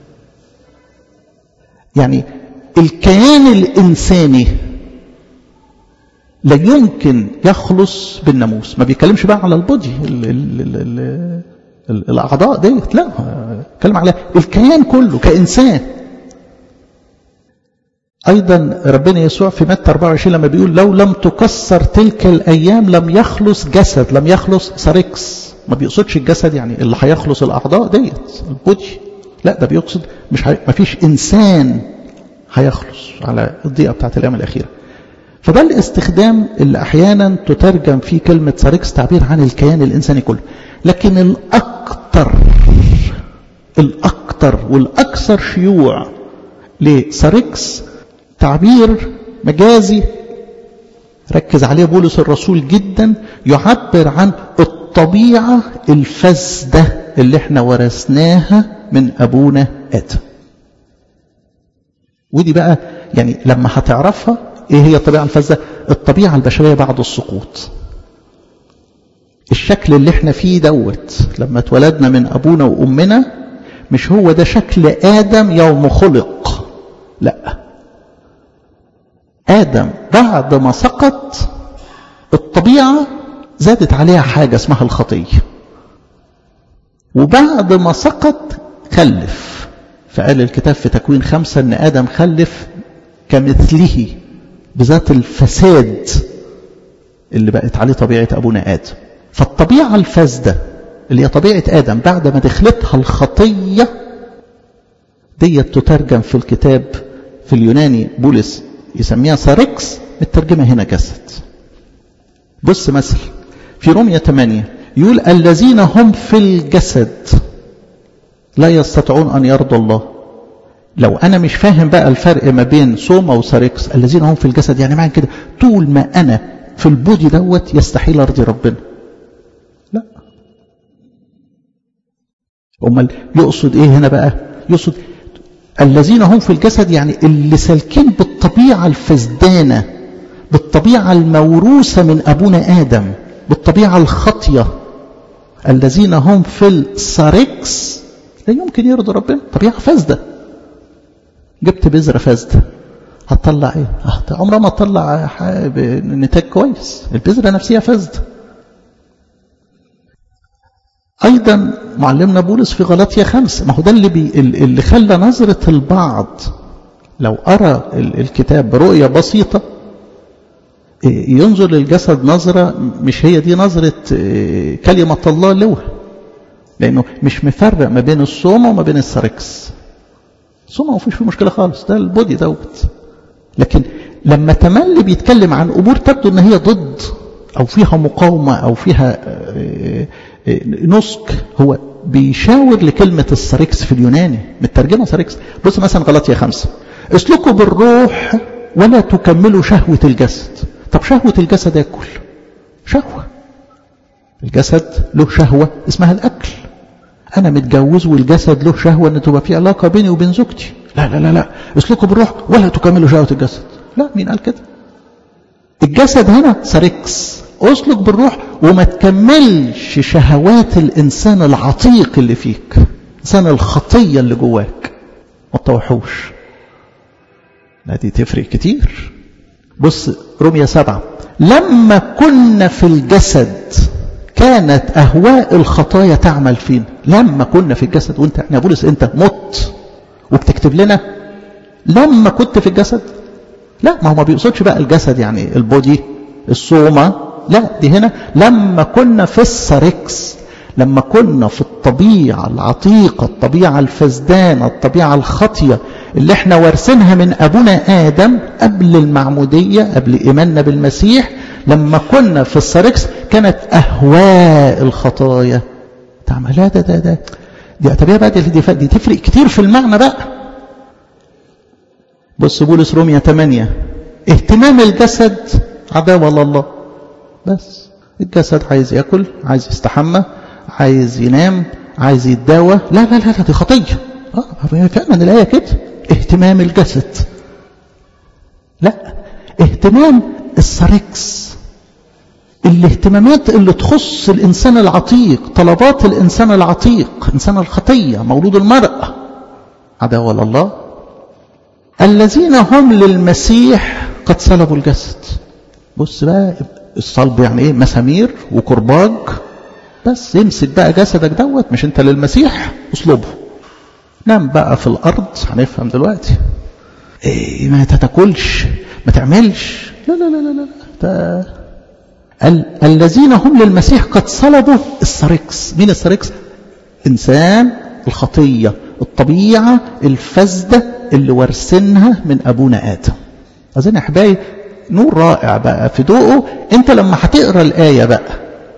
يعني الكيان الإنساني لا يمكن يخلص بالناموس ما بيتكلمش بقى على البودي ال ال ال ال ال الأعضاء ديت لا بيتكلم على الكيان كله كإنسان أيضا ربنا يسوع في متى 24 لما بيقول لو لم تكسر تلك الأيام لم يخلص جسد لم يخلص ساركس ما بيقصدش الجسد يعني اللي هيخلص الأعضاء ديت البودي لا ده بيقصد مش هي... ما فيش إنسان هيخلص على الضيقة بتاعت الأيام الأخيرة فده الاستخدام اللي أحيانا تترجم فيه كلمة ساركس تعبير عن الكيان الإنساني كله لكن الأكثر الأكثر والأكثر شيوع لساركس تعبير مجازي ركز عليه بولس الرسول جدا يعبر عن الطبيعة الفاسدة اللي احنا ورثناها من أبونا آدم ودي بقى يعني لما هتعرفها ايه هي الطبيعة الفاسدة الطبيعة البشرية بعد السقوط الشكل اللي احنا فيه دوت لما اتولدنا من أبونا وأمنا مش هو ده شكل آدم يوم خلق لا آدم بعد ما سقط الطبيعة زادت عليها حاجة اسمها الخطية وبعد ما سقط خلف فقال الكتاب في تكوين خمسة ان آدم خلف كمثله بذات الفساد اللي بقت عليه طبيعة أبونا آدم فالطبيعة الفاسدة اللي هي طبيعة آدم بعد ما دخلتها الخطية ديت تترجم في الكتاب في اليوناني بولس يسميها ساركس الترجمة هنا جسد بص مثل في رومية 8 يقول الذين هم في الجسد لا يستطيعون أن يرضوا الله لو أنا مش فاهم بقى الفرق ما بين سوما وساركس الذين هم في الجسد يعني معنى كده طول ما أنا في البودي دوت يستحيل أرضي ربنا لا أمال يقصد إيه هنا بقى يقصد الذين هم في الجسد يعني اللي سالكين بالطبيعة الفسدانة بالطبيعة الموروثة من أبونا آدم بالطبيعة الخطية الذين هم في الساركس لا يمكن يرضوا ربنا طبيعة فاسدة جبت بذرة فاسدة هتطلع ايه عمرها ما تطلع نتاج كويس البذرة نفسها فاسدة أيضا معلمنا بولس في غلطية خمسة ما هو ده اللي, بي اللي خلى نظرة البعض لو أرى الكتاب برؤية بسيطة ينظر للجسد نظرة مش هي دي نظرة كلمة الله له لأنه مش مفرق ما بين الصومة وما بين السركس الصومة ما فيش فيه مشكلة خالص ده البودي دوت لكن لما تملي بيتكلم عن أمور تبدو أن هي ضد أو فيها مقاومة أو فيها نسك هو بيشاور لكلمة السركس في اليوناني مترجمة سركس بص مثلا غلطية خمسة اسلكوا بالروح ولا تكملوا شهوة الجسد طب شهوة الجسد ياكل شهوة الجسد له شهوة اسمها الأكل أنا متجوز والجسد له شهوة أن تبقى في علاقة بيني وبين زوجتي لا لا لا لا اسلكوا بالروح ولا تكملوا شهوة الجسد لا مين قال كده الجسد هنا سركس اسلك بالروح وما تكملش شهوات الإنسان العتيق اللي فيك إنسان الخطية اللي جواك ما تطوحوش لا دي تفرق كتير بص رمية سبعة لما كنا في الجسد كانت أهواء الخطايا تعمل فينا لما كنا في الجسد وانت يا بولس انت مت وبتكتب لنا لما كنت في الجسد لا ما هو ما بيقصدش بقى الجسد يعني البودي الصومة لا دي هنا لما كنا في السركس لما كنا في الطبيعة العتيقة الطبيعة الفزدانة الطبيعة الخطية اللي احنا وارثينها من أبونا آدم قبل المعمودية قبل إيماننا بالمسيح لما كنا في السركس كانت أهواء الخطايا تعمل لا ده ده ده دي اعتبرها بقى دي, دي, دي تفرق كتير في المعنى بقى بص بولس رومية 8 اهتمام الجسد عداوة لله بس الجسد عايز ياكل عايز يستحمى عايز ينام عايز يتداوى لا لا لا, لا دي خطية اه فعلا الآية كده اهتمام الجسد لا اهتمام السركس الاهتمامات اللي تخص الإنسان العتيق طلبات الإنسان العتيق إنسان الخطية مولود المرأة عداوة لله الذين هم للمسيح قد صلبوا الجسد بص بقى الصلب يعني ايه مسامير وكرباج بس امسك بقى جسدك دوت مش انت للمسيح اصلبه نام بقى في الارض هنفهم دلوقتي إيه ما تتاكلش ما تعملش لا لا لا لا لا ال الذين هم للمسيح قد صلبوا السركس مين السركس انسان الخطيه الطبيعه الفاسده اللي وارثينها من ابونا ادم اظن يا احبائي نور رائع بقى في ضوءه انت لما هتقرا الايه بقى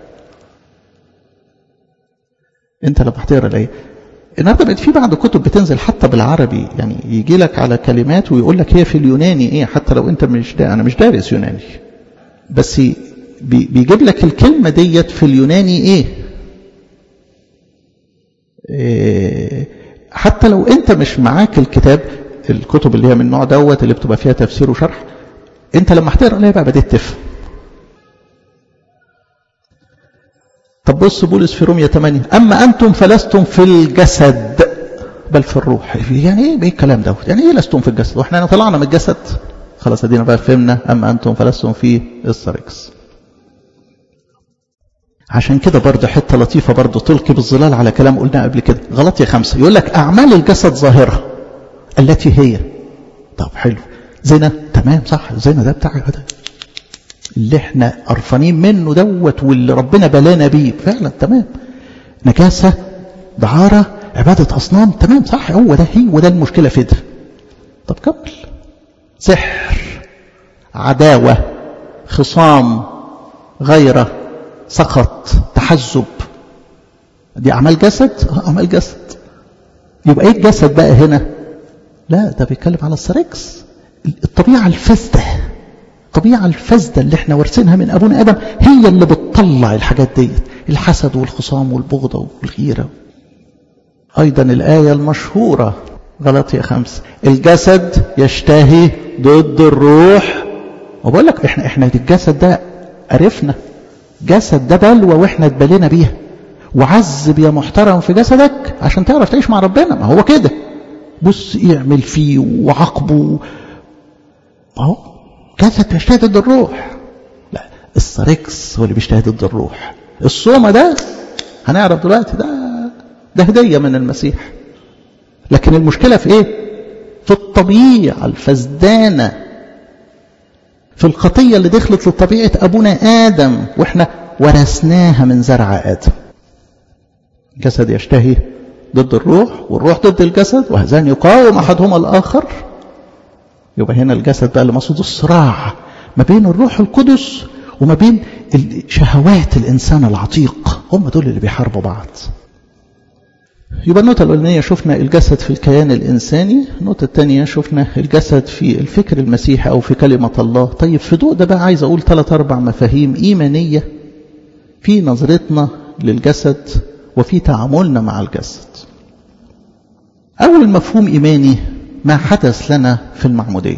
انت لما هتقرا الايه النهارده بقت في بعض كتب بتنزل حتى بالعربي يعني يجي لك على كلمات ويقول لك هي في اليوناني ايه حتى لو انت مش دا انا مش دارس يوناني بس بيجيب لك الكلمه ديت في اليوناني ايه, إيه حتى لو انت مش معاك الكتاب الكتب اللي هي من النوع دوت اللي بتبقى فيها تفسير وشرح انت لما هتقرا عليها بقى بديت تفهم طب بص بولس في رومية 8 أما أنتم فلستم في الجسد بل في الروح يعني إيه, إيه الكلام دوت يعني إيه لستم في الجسد وإحنا طلعنا من الجسد خلاص ادينا بقى فهمنا أما أنتم فلستم في السركس عشان كده برضه حتة لطيفة برضه تلقي بالظلال على كلام قلنا قبل كده غلطية خمسة يقول لك أعمال الجسد ظاهرة التي هي طب حلو زنا تمام صح زنا ده بتاع ده اللي احنا قرفانين منه دوت واللي ربنا بلانا بيه فعلا تمام نجاسة دعارة عبادة أصنام تمام صح هو ده هي وده المشكلة في ده طب كمل سحر عداوة خصام غيرة سخط تحزب دي أعمال جسد اه أعمال جسد يبقى ايه الجسد بقى هنا لا ده بيتكلم على السركس الطبيعة الفاسدة الطبيعة الفاسدة اللي احنا وارثينها من أبونا آدم هي اللي بتطلع الحاجات ديت الحسد والخصام والبغضة والغيرة أيضا الآية المشهورة غلطية خمسة الجسد يشتهي ضد الروح وبقول لك احنا احنا الجسد ده عرفنا جسد ده بلوى واحنا اتبلينا بيها وعذب يا محترم في جسدك عشان تعرف تعيش مع ربنا ما هو كده بص يعمل فيه وعاقبه اهو جسد بيشتهي ضد الروح لا السركس هو اللي بيشتهي ضد الروح الصومة ده هنعرف دلوقتي ده ده هدية من المسيح لكن المشكلة في ايه في الطبيعة الفزدانة في الخطية اللي دخلت لطبيعة أبونا آدم وإحنا ورثناها من زرع آدم الجسد يشتهي ضد الروح والروح ضد الجسد وهذان يقاوم أحدهما الآخر يبقى هنا الجسد بقى اللي مقصود الصراع ما بين الروح القدس وما بين شهوات الإنسان العتيق هم دول اللي بيحاربوا بعض يبقى النقطة الأولانية شفنا الجسد في الكيان الإنساني النقطة الثانية شفنا الجسد في الفكر المسيحي أو في كلمة الله طيب في ضوء ده بقى عايز أقول ثلاث أربع مفاهيم إيمانية في نظرتنا للجسد وفي تعاملنا مع الجسد أول مفهوم إيماني ما حدث لنا في المعمودية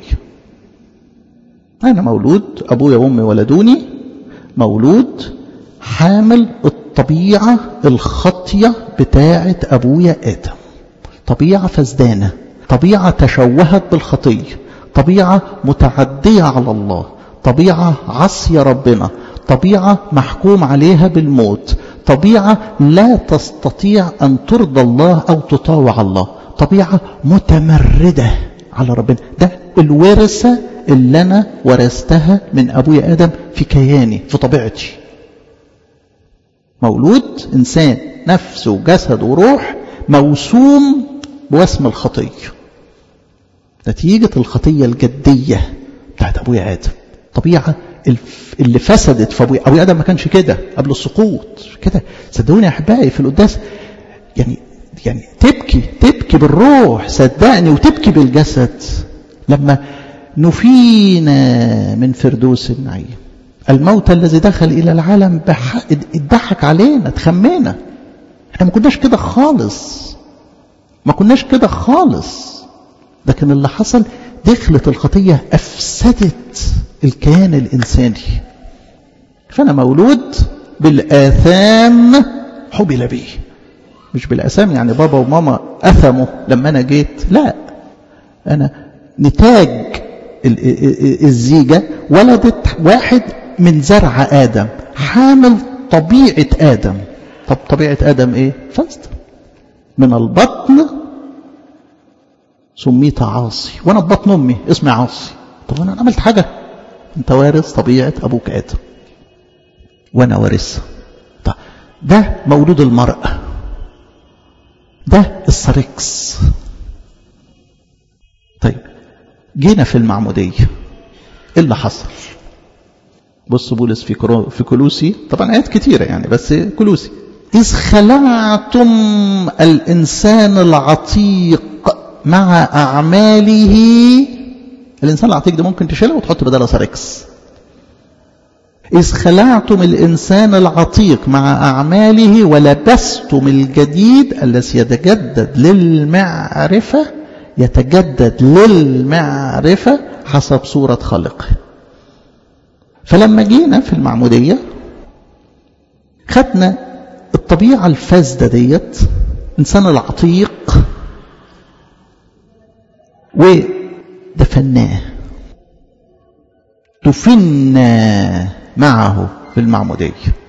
أنا مولود أبويا وأمي ولدوني مولود حامل الطبيعة الخطية بتاعة أبويا آدم طبيعة فزدانة طبيعة تشوهت بالخطية طبيعة متعدية على الله طبيعة عصية ربنا طبيعة محكوم عليها بالموت طبيعة لا تستطيع أن ترضى الله أو تطاوع الله طبيعة متمردة على ربنا ده الورثة اللي أنا ورثتها من أبويا آدم في كياني في طبيعتي مولود إنسان نفس وجسد وروح موسوم بوسم الخطية نتيجة الخطية الجدية بتاعت أبويا آدم طبيعة اللي فسدت في أبويا أبويا آدم ما كانش كده قبل السقوط كده صدقوني يا أحبائي في القداس يعني يعني تبكي تبكي بالروح صدقني وتبكي بالجسد لما نفينا من فردوس النعيم الموت الذي دخل إلى العالم اتضحك علينا اتخمينا احنا ما كناش كده خالص ما كناش كده خالص لكن اللي حصل دخلت الخطية أفسدت الكيان الإنساني فأنا مولود بالآثام حبل بي مش بالآثام يعني بابا وماما أثموا لما أنا جيت لا أنا نتاج الزيجة ولدت واحد من زرع آدم حامل طبيعة آدم طب طبيعة آدم إيه فاسدة من البطن سميت عاصي وانا في بطن امي اسمي عاصي طب انا عملت حاجه انت وارث طبيعه ابوك ادم وانا وارثها طب ده مولود المراه ده السركس طيب جينا في المعموديه ايه اللي حصل بص بولس في كرو في كلوسي طبعا ايات كتيره يعني بس كلوسي إذ خلعتم الإنسان العتيق مع أعماله الإنسان العتيق ده ممكن تشيلها وتحط بدلها سركس إذ خلعتم الإنسان العتيق مع أعماله ولبستم الجديد الذي يتجدد للمعرفة يتجدد للمعرفة حسب صورة خالقه فلما جينا في المعمودية خدنا الطبيعة الفاسدة ديت إنسان العتيق ودفناه دفنا معه في المعمودية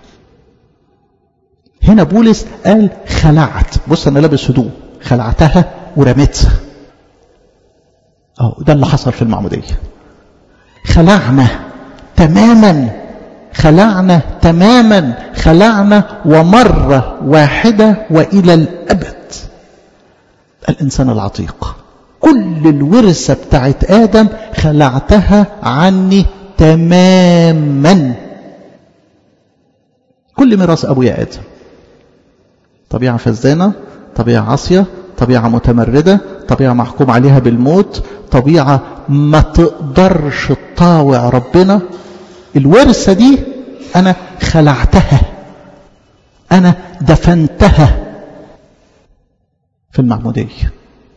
هنا بولس قال خلعت بص أنا لابس هدوم خلعتها ورميتها أهو ده اللي حصل في المعمودية خلعنا تماما خلعنا تماما خلعنا ومرة واحدة وإلى الأبد الإنسان العتيق كل الورثة بتاعت آدم خلعتها عني تماما كل ميراث أبويا آدم طبيعة فزانة طبيعة عاصية طبيعة متمردة طبيعة محكوم عليها بالموت طبيعة ما تقدرش تطاوع ربنا الورثة دي أنا خلعتها أنا دفنتها في المعمودية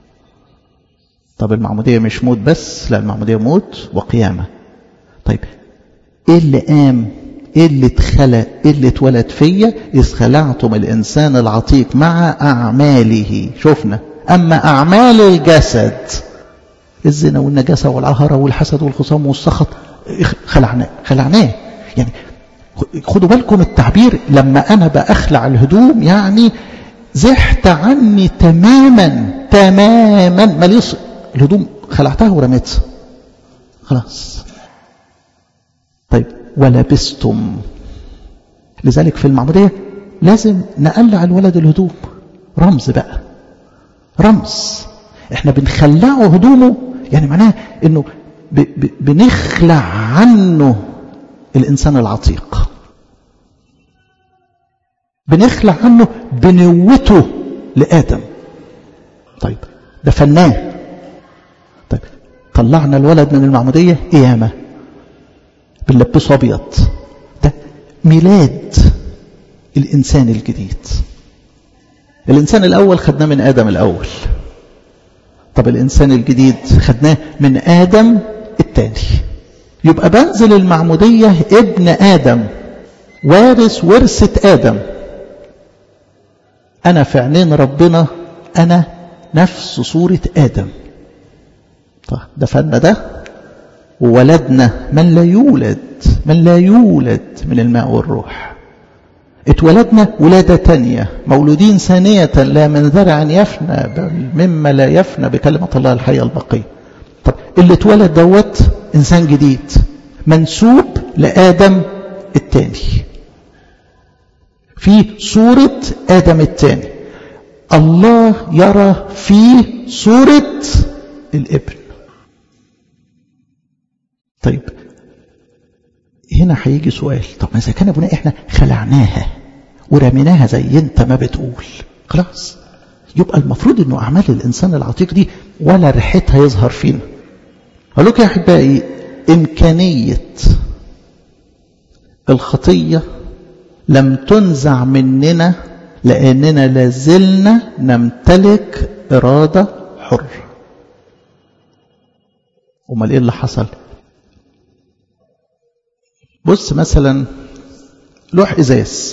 طب المعمودية مش موت بس لا المعمودية موت وقيامة طيب ايه اللي قام ايه اللي اتخلق ايه اللي اتولد فيا اذ خلعتم الانسان العتيق مع اعماله شفنا اما اعمال الجسد الزنا والنجاسة والعهرة والحسد والخصام والسخط خلعناه خلعناه يعني خدوا بالكم التعبير لما انا باخلع الهدوم يعني زحت عني تماما تماما ماليش الهدوم خلعتها ورميتها خلاص طيب ولبستم لذلك في المعمودية لازم نقلع الولد الهدوم رمز بقى رمز احنا بنخلعه هدومه يعني معناه انه ب ب بنخلع عنه الانسان العتيق بنخلع عنه بنوته لآدم طيب دفناه طيب طلعنا الولد من المعمودية قيامة بنلبسه أبيض ده ميلاد الإنسان الجديد الإنسان الأول خدناه من آدم الأول طب الإنسان الجديد خدناه من آدم الثاني يبقى بنزل المعمودية ابن آدم وارث ورثة آدم أنا في عينين ربنا أنا نفس صورة آدم فدفنا ده وولدنا من لا يولد من لا يولد من الماء والروح اتولدنا ولادة تانية مولودين ثانية لا من ذرع يفنى بل مما لا يفنى بكلمة الله الحية البقية طب اللي اتولد دوت إنسان جديد منسوب لآدم التاني في صورة آدم التاني الله يرى في صورة الابن طيب هنا هيجي سؤال طب ما إذا كان ابونا إحنا خلعناها ورميناها زي أنت ما بتقول خلاص يبقى المفروض إنه أعمال الإنسان العتيق دي ولا ريحتها يظهر فينا أقول لك يا أحبائي إمكانية الخطية لم تنزع مننا لأننا لازلنا نمتلك إرادة حرة أمال إيه اللي حصل بص مثلا لوح إزاز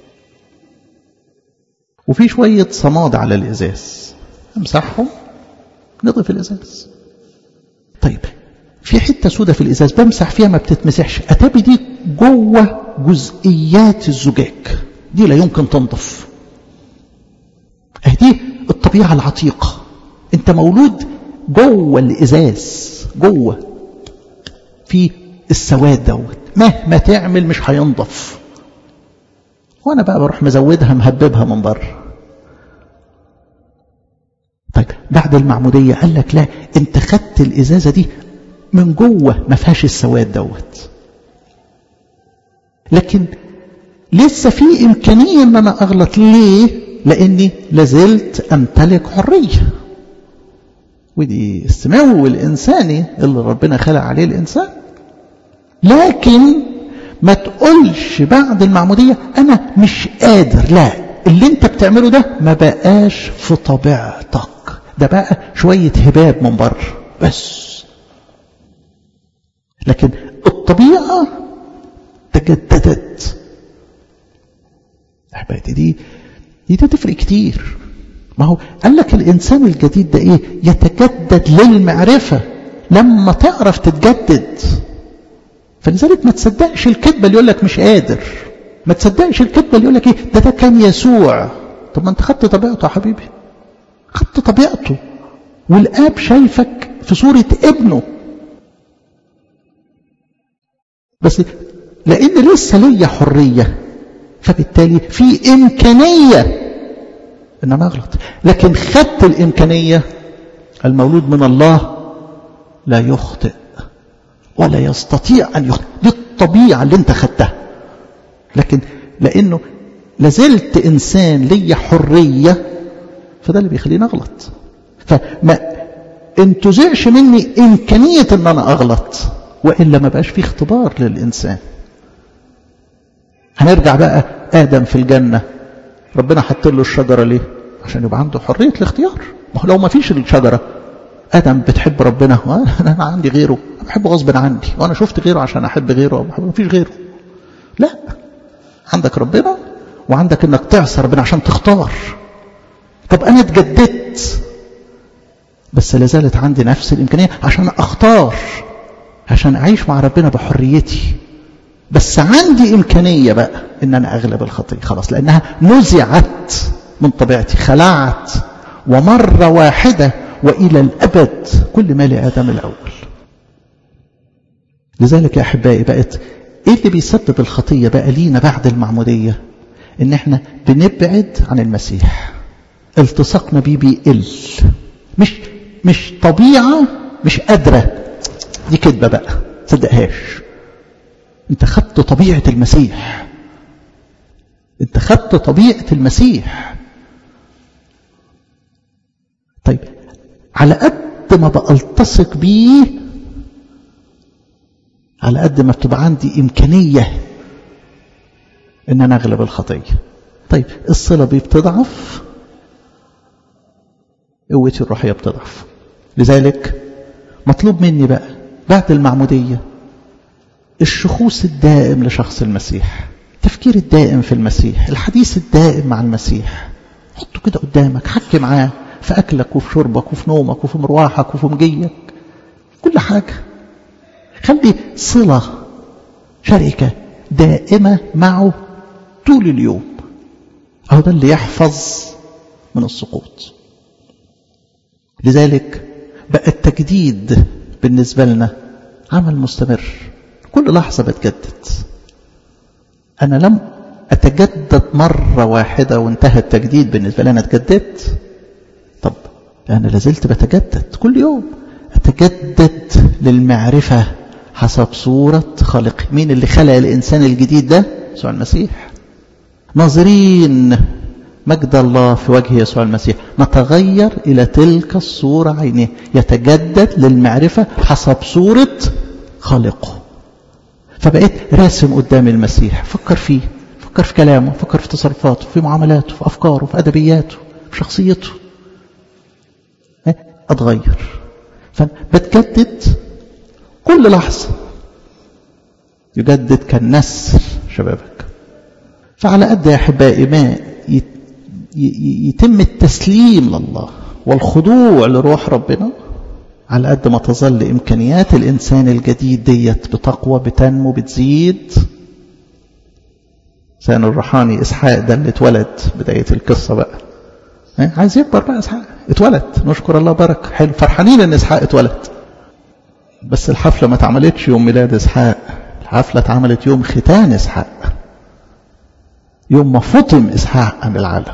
وفي شوية صماد على الإزاز امسحهم نضيف الإزاز طيب في حتة سودة في الإزاز بمسح فيها ما بتتمسحش أتابي دي جوه جزئيات الزجاج دي لا يمكن تنضف دي الطبيعة العتيقة انت مولود جوه الإزاز جوه في السواد دوت مهما تعمل مش هينضف وانا بقى بروح مزودها مهببها من بره طيب بعد المعمودية قال لك لا انت خدت الإزازة دي من جوه ما فيهاش السواد دوت لكن لسه في إمكانية ان انا اغلط ليه لاني لازلت امتلك حرية ودي السماوي الانساني اللي ربنا خلق عليه الانسان لكن ما تقولش بعد المعمودية انا مش قادر لا اللي انت بتعمله ده ما بقاش في طبيعتك ده بقى شوية هباب من بره بس لكن الطبيعة تجددت احبائي دي دي تفرق كتير ما هو قال لك الانسان الجديد ده ايه يتجدد للمعرفة لما تعرف تتجدد فلذلك ما تصدقش الكذبة اللي يقول لك مش قادر ما تصدقش الكذبة اللي يقول لك ايه ده ده كان يسوع طب ما انت خدت طبيعته يا حبيبي خدت طبيعته والاب شايفك في صورة ابنه بس لان لسه ليا حرية فبالتالي في امكانية ان انا اغلط لكن خدت الامكانية المولود من الله لا يخطئ ولا يستطيع ان يخطئ دي الطبيعة اللي انت خدتها لكن لانه لازلت انسان ليا حرية فده اللي بيخليني اغلط فما انتزعش مني امكانية ان انا اغلط وإلا ما بقاش فيه اختبار للإنسان هنرجع بقى آدم في الجنة ربنا حط له الشجرة ليه عشان يبقى عنده حرية الاختيار ما هو لو ما فيش الشجرة آدم بتحب ربنا أنا عندي غيره بحبه غصب عني وأنا شفت غيره عشان أحب غيره ما فيش غيره لا عندك ربنا وعندك انك تعصى ربنا عشان تختار طب انا اتجددت بس لازالت عندي نفس الامكانيه عشان اختار عشان أعيش مع ربنا بحريتي بس عندي إمكانية بقى إن أنا أغلب الخطية خلاص لأنها نزعت من طبيعتي خلعت ومرة واحدة وإلى الأبد كل ما لآدم الأول لذلك يا أحبائي بقت إيه اللي بيسبب الخطية بقى لينا بعد المعمودية إن إحنا بنبعد عن المسيح التصاقنا بيه بيقل مش مش طبيعة مش قادرة دي كذبة بقى تصدقهاش انت خدت طبيعة المسيح انت خدت طبيعة المسيح طيب على قد ما بألتصق بيه على قد ما بتبقى عندي إمكانية ان انا اغلب الخطية طيب الصلة بيه بتضعف قوتي الروحية بتضعف لذلك مطلوب مني بقى بعد المعمودية الشخوص الدائم لشخص المسيح التفكير الدائم في المسيح الحديث الدائم مع المسيح حطه كده قدامك حكي معاه في أكلك وفي شربك وفي نومك وفي مروحك وفي مجيك كل حاجة خلي صلة شركة دائمة معه طول اليوم أهو ده اللي يحفظ من السقوط لذلك بقى التجديد بالنسبة لنا عمل مستمر كل لحظة بتجدد أنا لم أتجدد مرة واحدة وانتهى التجديد بالنسبة لي أنا اتجددت طب أنا لازلت بتجدد كل يوم أتجدد للمعرفة حسب صورة خالقي مين اللي خلق الإنسان الجديد ده يسوع المسيح ناظرين مجد الله في وجه يسوع المسيح نتغير إلى تلك الصورة عينيه يتجدد للمعرفة حسب صورة خالقه فبقيت راسم قدام المسيح فكر فيه فكر في كلامه فكر في تصرفاته في معاملاته في أفكاره في أدبياته في شخصيته أتغير فبتجدد كل لحظة يجدد كالنسر شبابك فعلى قد يا أحبائي ما يتم التسليم لله والخضوع لروح ربنا على قد ما تظل إمكانيات الإنسان الجديد ديت بتقوى بتنمو بتزيد سان الروحاني إسحاق ده اللي اتولد بداية القصة بقى عايز يكبر بقى إسحاق اتولد نشكر الله برك حلو فرحانين إن إسحاق اتولد بس الحفلة ما اتعملتش يوم ميلاد إسحاق الحفلة اتعملت يوم ختان إسحاق يوم ما فطم إسحاق عن العالم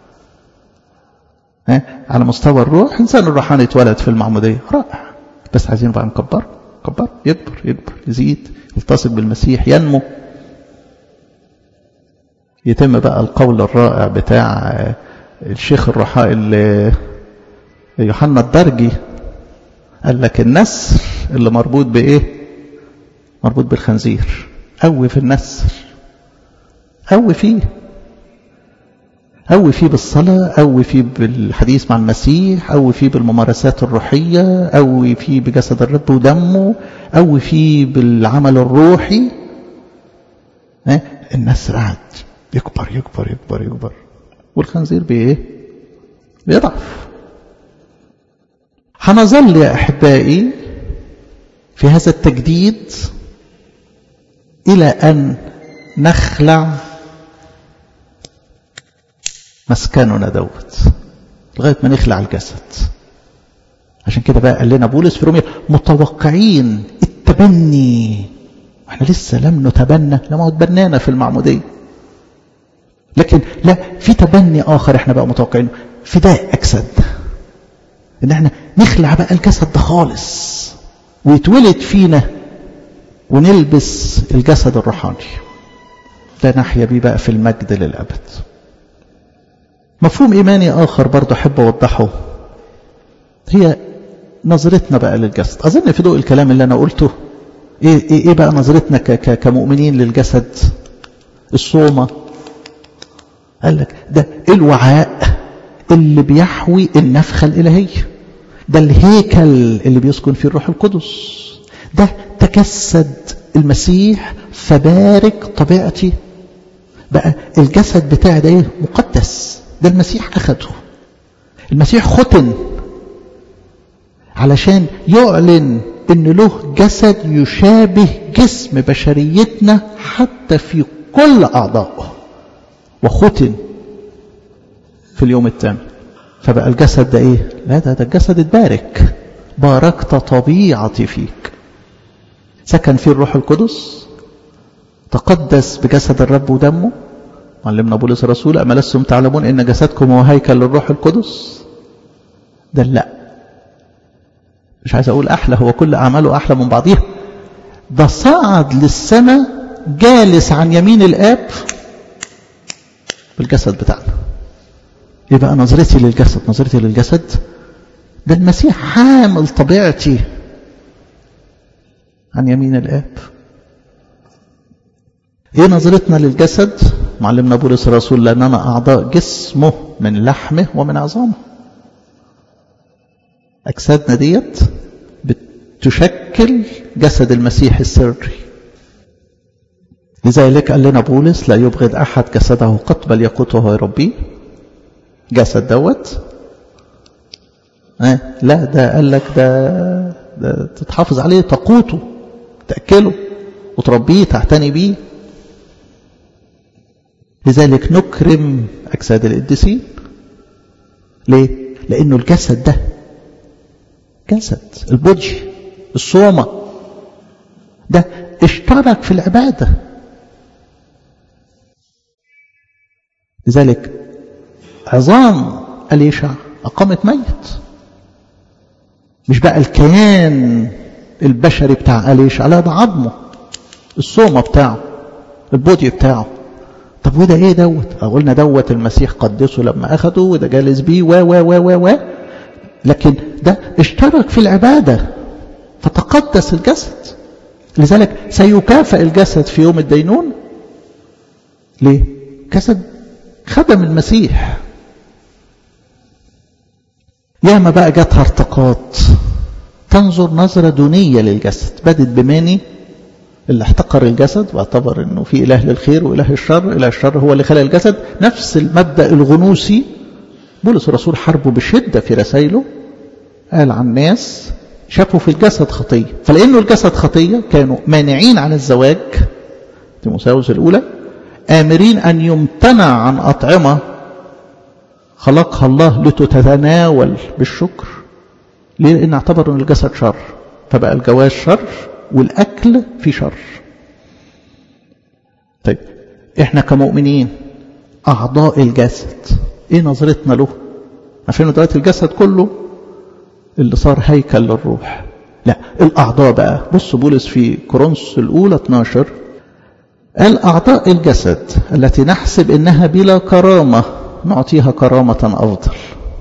على مستوى الروح إنسان الروحاني اتولد في المعمودية رائع بس عايزين بقى نكبر كبر يكبر يكبر يزيد يلتصق بالمسيح ينمو يتم بقى القول الرائع بتاع الشيخ الروحاني يوحنا الدرجي قال لك النسر اللي مربوط بإيه مربوط بالخنزير قوي في النسر قوي فيه قوي فيه بالصلاة قوي فيه بالحديث مع المسيح قوي فيه بالممارسات الروحية قوي فيه بجسد الرب ودمه قوي فيه بالعمل الروحي النسر قاعد يكبر يكبر يكبر يكبر والخنزير بإيه بيضعف هنظل يا أحبائي في هذا التجديد إلى أن نخلع مسكننا دوت لغاية ما نخلع الجسد عشان كده بقى قال لنا بولس في روميا متوقعين التبني احنا لسه لم نتبنى لما اتبنانا في المعمودية لكن لا في تبني آخر احنا بقى متوقعينه فداء أجساد ان احنا نخلع بقى الجسد ده خالص ويتولد فينا ونلبس الجسد الروحاني ده نحيا بيه بقى في المجد للأبد مفهوم إيماني آخر برضه أحب أوضحه هي نظرتنا بقى للجسد أظن في ضوء الكلام اللي أنا قلته إيه, إيه, إيه بقى نظرتنا كمؤمنين للجسد الصومة قال لك ده الوعاء اللي بيحوي النفخة الإلهية ده الهيكل اللي بيسكن فيه الروح القدس ده تجسد المسيح فبارك طبيعتي بقى الجسد بتاعي ده ايه مقدس ده المسيح أخده المسيح ختن علشان يعلن ان له جسد يشابه جسم بشريتنا حتى في كل أعضائه وختن في اليوم الثامن فبقى الجسد ده ايه لا ده, ده الجسد اتبارك باركت طبيعتي فيك سكن فيه الروح القدس تقدس بجسد الرب ودمه علمنا بولس الرسول أما لستم تعلمون إن جسدكم هو هيكل للروح القدس ده لا مش عايز أقول أحلى هو كل أعماله أحلى من بعضيها ده صعد للسماء جالس عن يمين الآب بالجسد بتاعنا يبقى نظرتي للجسد نظرتي للجسد ده المسيح حامل طبيعتي عن يمين الآب ايه نظرتنا للجسد معلمنا بولس الرسول لأننا أعضاء جسمه من لحمه ومن عظامه أجسادنا ديت بتشكل جسد المسيح السري لذلك قال لنا بولس لا يبغض أحد جسده قط بل يقوته ويربيه جسد دوت أه لا ده قال لك ده ده تتحافظ عليه تقوته تأكله وتربيه تعتني بيه لذلك نكرم أجساد القديسين ليه؟ لأنه الجسد ده جسد البودج الصومة ده اشترك في العبادة لذلك عظام أليشع أقامت ميت مش بقى الكيان البشري بتاع أليشع لا ده عظمه الصومة بتاعه البودي بتاعه طب وده ايه دوت قلنا دوت المسيح قدسه لما اخده وده جالس بيه و و و و و لكن ده اشترك في العبادة فتقدس الجسد لذلك سيكافئ الجسد في يوم الدينون ليه جسد خدم المسيح ياما بقى جت هرطقات تنظر نظرة دونية للجسد بدت بماني اللي احتقر الجسد واعتبر انه في اله للخير واله الشر اله الشر هو اللي خلق الجسد نفس المبدا الغنوصي بولس الرسول حاربه بشده في رسائله قال عن ناس شافوا في الجسد خطيه فلانه الجسد خطيه كانوا مانعين عن الزواج تيموثاوس الاولى امرين ان يمتنع عن اطعمه خلقها الله لتتناول بالشكر ليه لان اعتبروا ان الجسد شر فبقى الجواز شر والأكل في شر طيب احنا كمؤمنين أعضاء الجسد ايه نظرتنا له عشان دلوقتي الجسد كله اللي صار هيكل للروح لا الأعضاء بقى بص بولس في كورنثوس الأولى 12 قال أعضاء الجسد التي نحسب إنها بلا كرامة نعطيها كرامة أفضل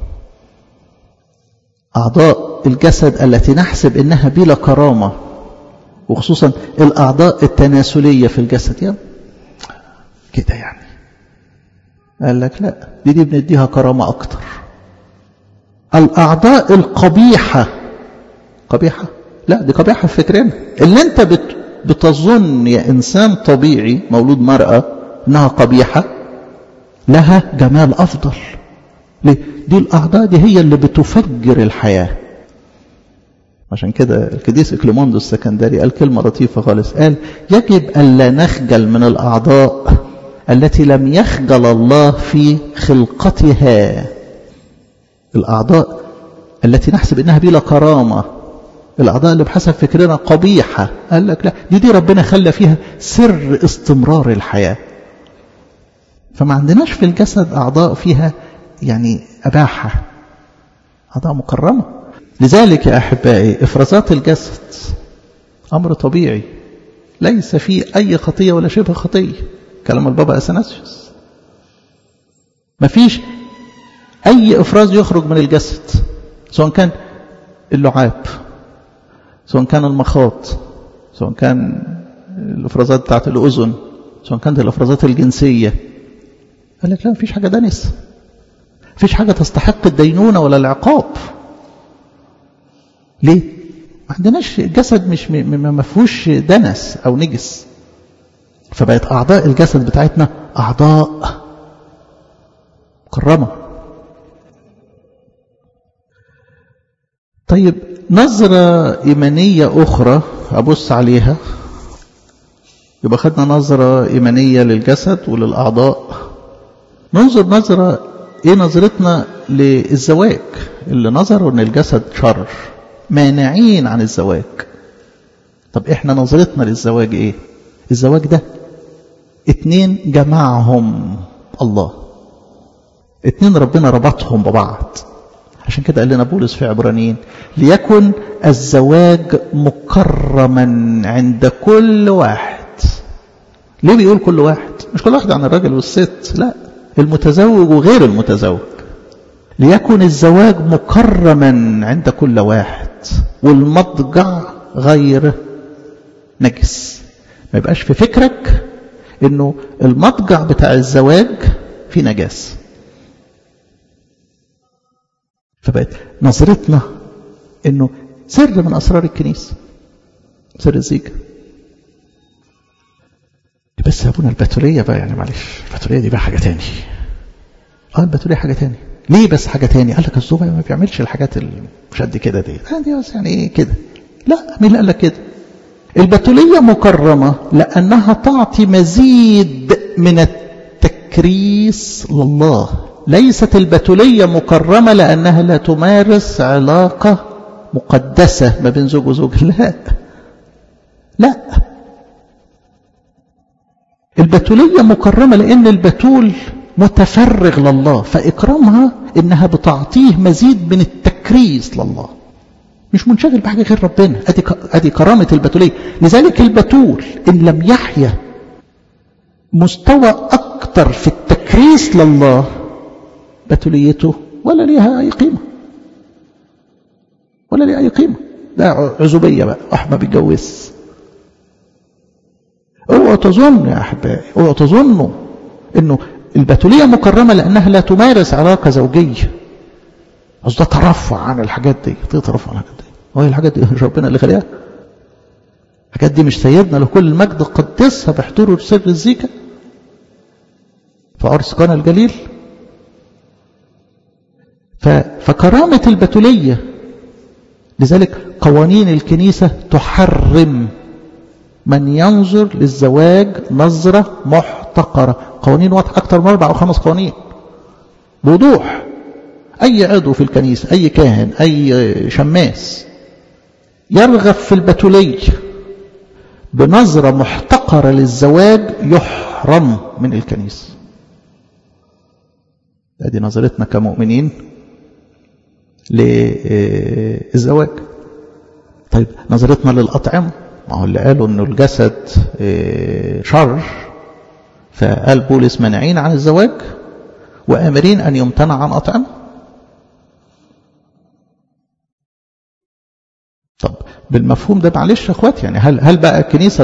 أعضاء الجسد التي نحسب إنها بلا كرامة وخصوصا الأعضاء التناسلية في الجسد يا كده يعني قال لك لا دي دي بنديها كرامة أكتر الأعضاء القبيحة قبيحة لا دي قبيحة في فكرنا اللي انت بت بتظن يا إنسان طبيعي مولود مرأة إنها قبيحة لها جمال أفضل ليه؟ دي الأعضاء دي هي اللي بتفجر الحياة عشان كده القديس إكليموندو السكندري قال كلمة لطيفة خالص قال يجب ألا نخجل من الأعضاء التي لم يخجل الله في خلقتها الأعضاء التي نحسب إنها بلا كرامة الأعضاء اللي بحسب فكرنا قبيحة قال لك لا دي دي ربنا خلى فيها سر استمرار الحياة فما عندناش في الجسد أعضاء فيها يعني أباحة أعضاء مكرمة لذلك يا أحبائي إفرازات الجسد أمر طبيعي ليس فيه أي خطية ولا شبه خطية كلام البابا أثناسيوس مفيش أي إفراز يخرج من الجسد سواء كان اللعاب سواء كان المخاط سواء كان الإفرازات بتاعت الأذن سواء كانت الإفرازات الجنسية قال لك لا مفيش حاجة دنس مفيش حاجة تستحق الدينونة ولا العقاب ليه؟ ما عندناش جسد مش ما فيهوش دنس أو نجس فبقت أعضاء الجسد بتاعتنا أعضاء مكرمة طيب نظرة إيمانية أخرى أبص عليها يبقى خدنا نظرة إيمانية للجسد وللأعضاء ننظر نظرة إيه نظرتنا للزواج اللي نظروا أن الجسد شر مانعين عن الزواج طب إحنا نظرتنا للزواج إيه الزواج ده اتنين جمعهم الله اتنين ربنا ربطهم ببعض عشان كده قال لنا بولس في عبرانيين ليكن الزواج مكرما عند كل واحد ليه بيقول كل واحد مش كل واحد عن الراجل والست لا المتزوج وغير المتزوج ليكن الزواج مكرما عند كل واحد والمضجع غير نجس ما يبقاش في فكرك انه المضجع بتاع الزواج فيه نجاسه فبقت نظرتنا انه سر من اسرار الكنيسه سر الزيجه بس يا ابونا البتوليه بقى يعني معلش البتوليه دي بقى حاجه تاني اه البتوليه حاجه تاني ليه بس حاجه تاني قال لك الزوبه ما بيعملش الحاجات اللي مش قد كده دي دي بس يعني ايه كده لا مين اللي قال لك كده البتولية مكرمة لأنها تعطي مزيد من التكريس لله ليست البتولية مكرمة لأنها لا تمارس علاقة مقدسة ما بين زوج وزوج لا لا البتولية مكرمة لأن البتول متفرغ لله فإكرامها إنها بتعطيه مزيد من التكريس لله مش منشغل بحاجة غير ربنا أدي, أدي كرامة البتولية لذلك البتول إن لم يحيا مستوى أكتر في التكريس لله بتوليته ولا ليها أي قيمة ولا ليها أي قيمة ده عزوبية بقى واحد ما بيتجوز اوعوا تظنوا يا أحبائي اوعوا تظنوا إنه البتولية مكرمة لأنها لا تمارس علاقة زوجية قصد ده ترفع عن الحاجات دي ده ترفع عن الحاجات دي هو الحاجات دي مش ربنا اللي خلقها الحاجات دي مش سيدنا لكل المجد قدسها بحضوره سر الزيكا في عرس قنا الجليل فكرامة البتولية لذلك قوانين الكنيسة تحرم من ينظر للزواج نظرة محتقرة قوانين واضحة أكثر من أربع أو خمس قوانين بوضوح أي عضو في الكنيسة أي كاهن أي شماس يرغب في البتولية بنظرة محتقرة للزواج يحرم من الكنيسة هذه نظرتنا كمؤمنين للزواج طيب نظرتنا للأطعمة ما هو اللي قالوا انه الجسد شر فقال بولس منعين عن الزواج وآمرين أن يمتنع عن أطعمة طب بالمفهوم ده معلش يا اخواتي يعني هل هل بقى الكنيسه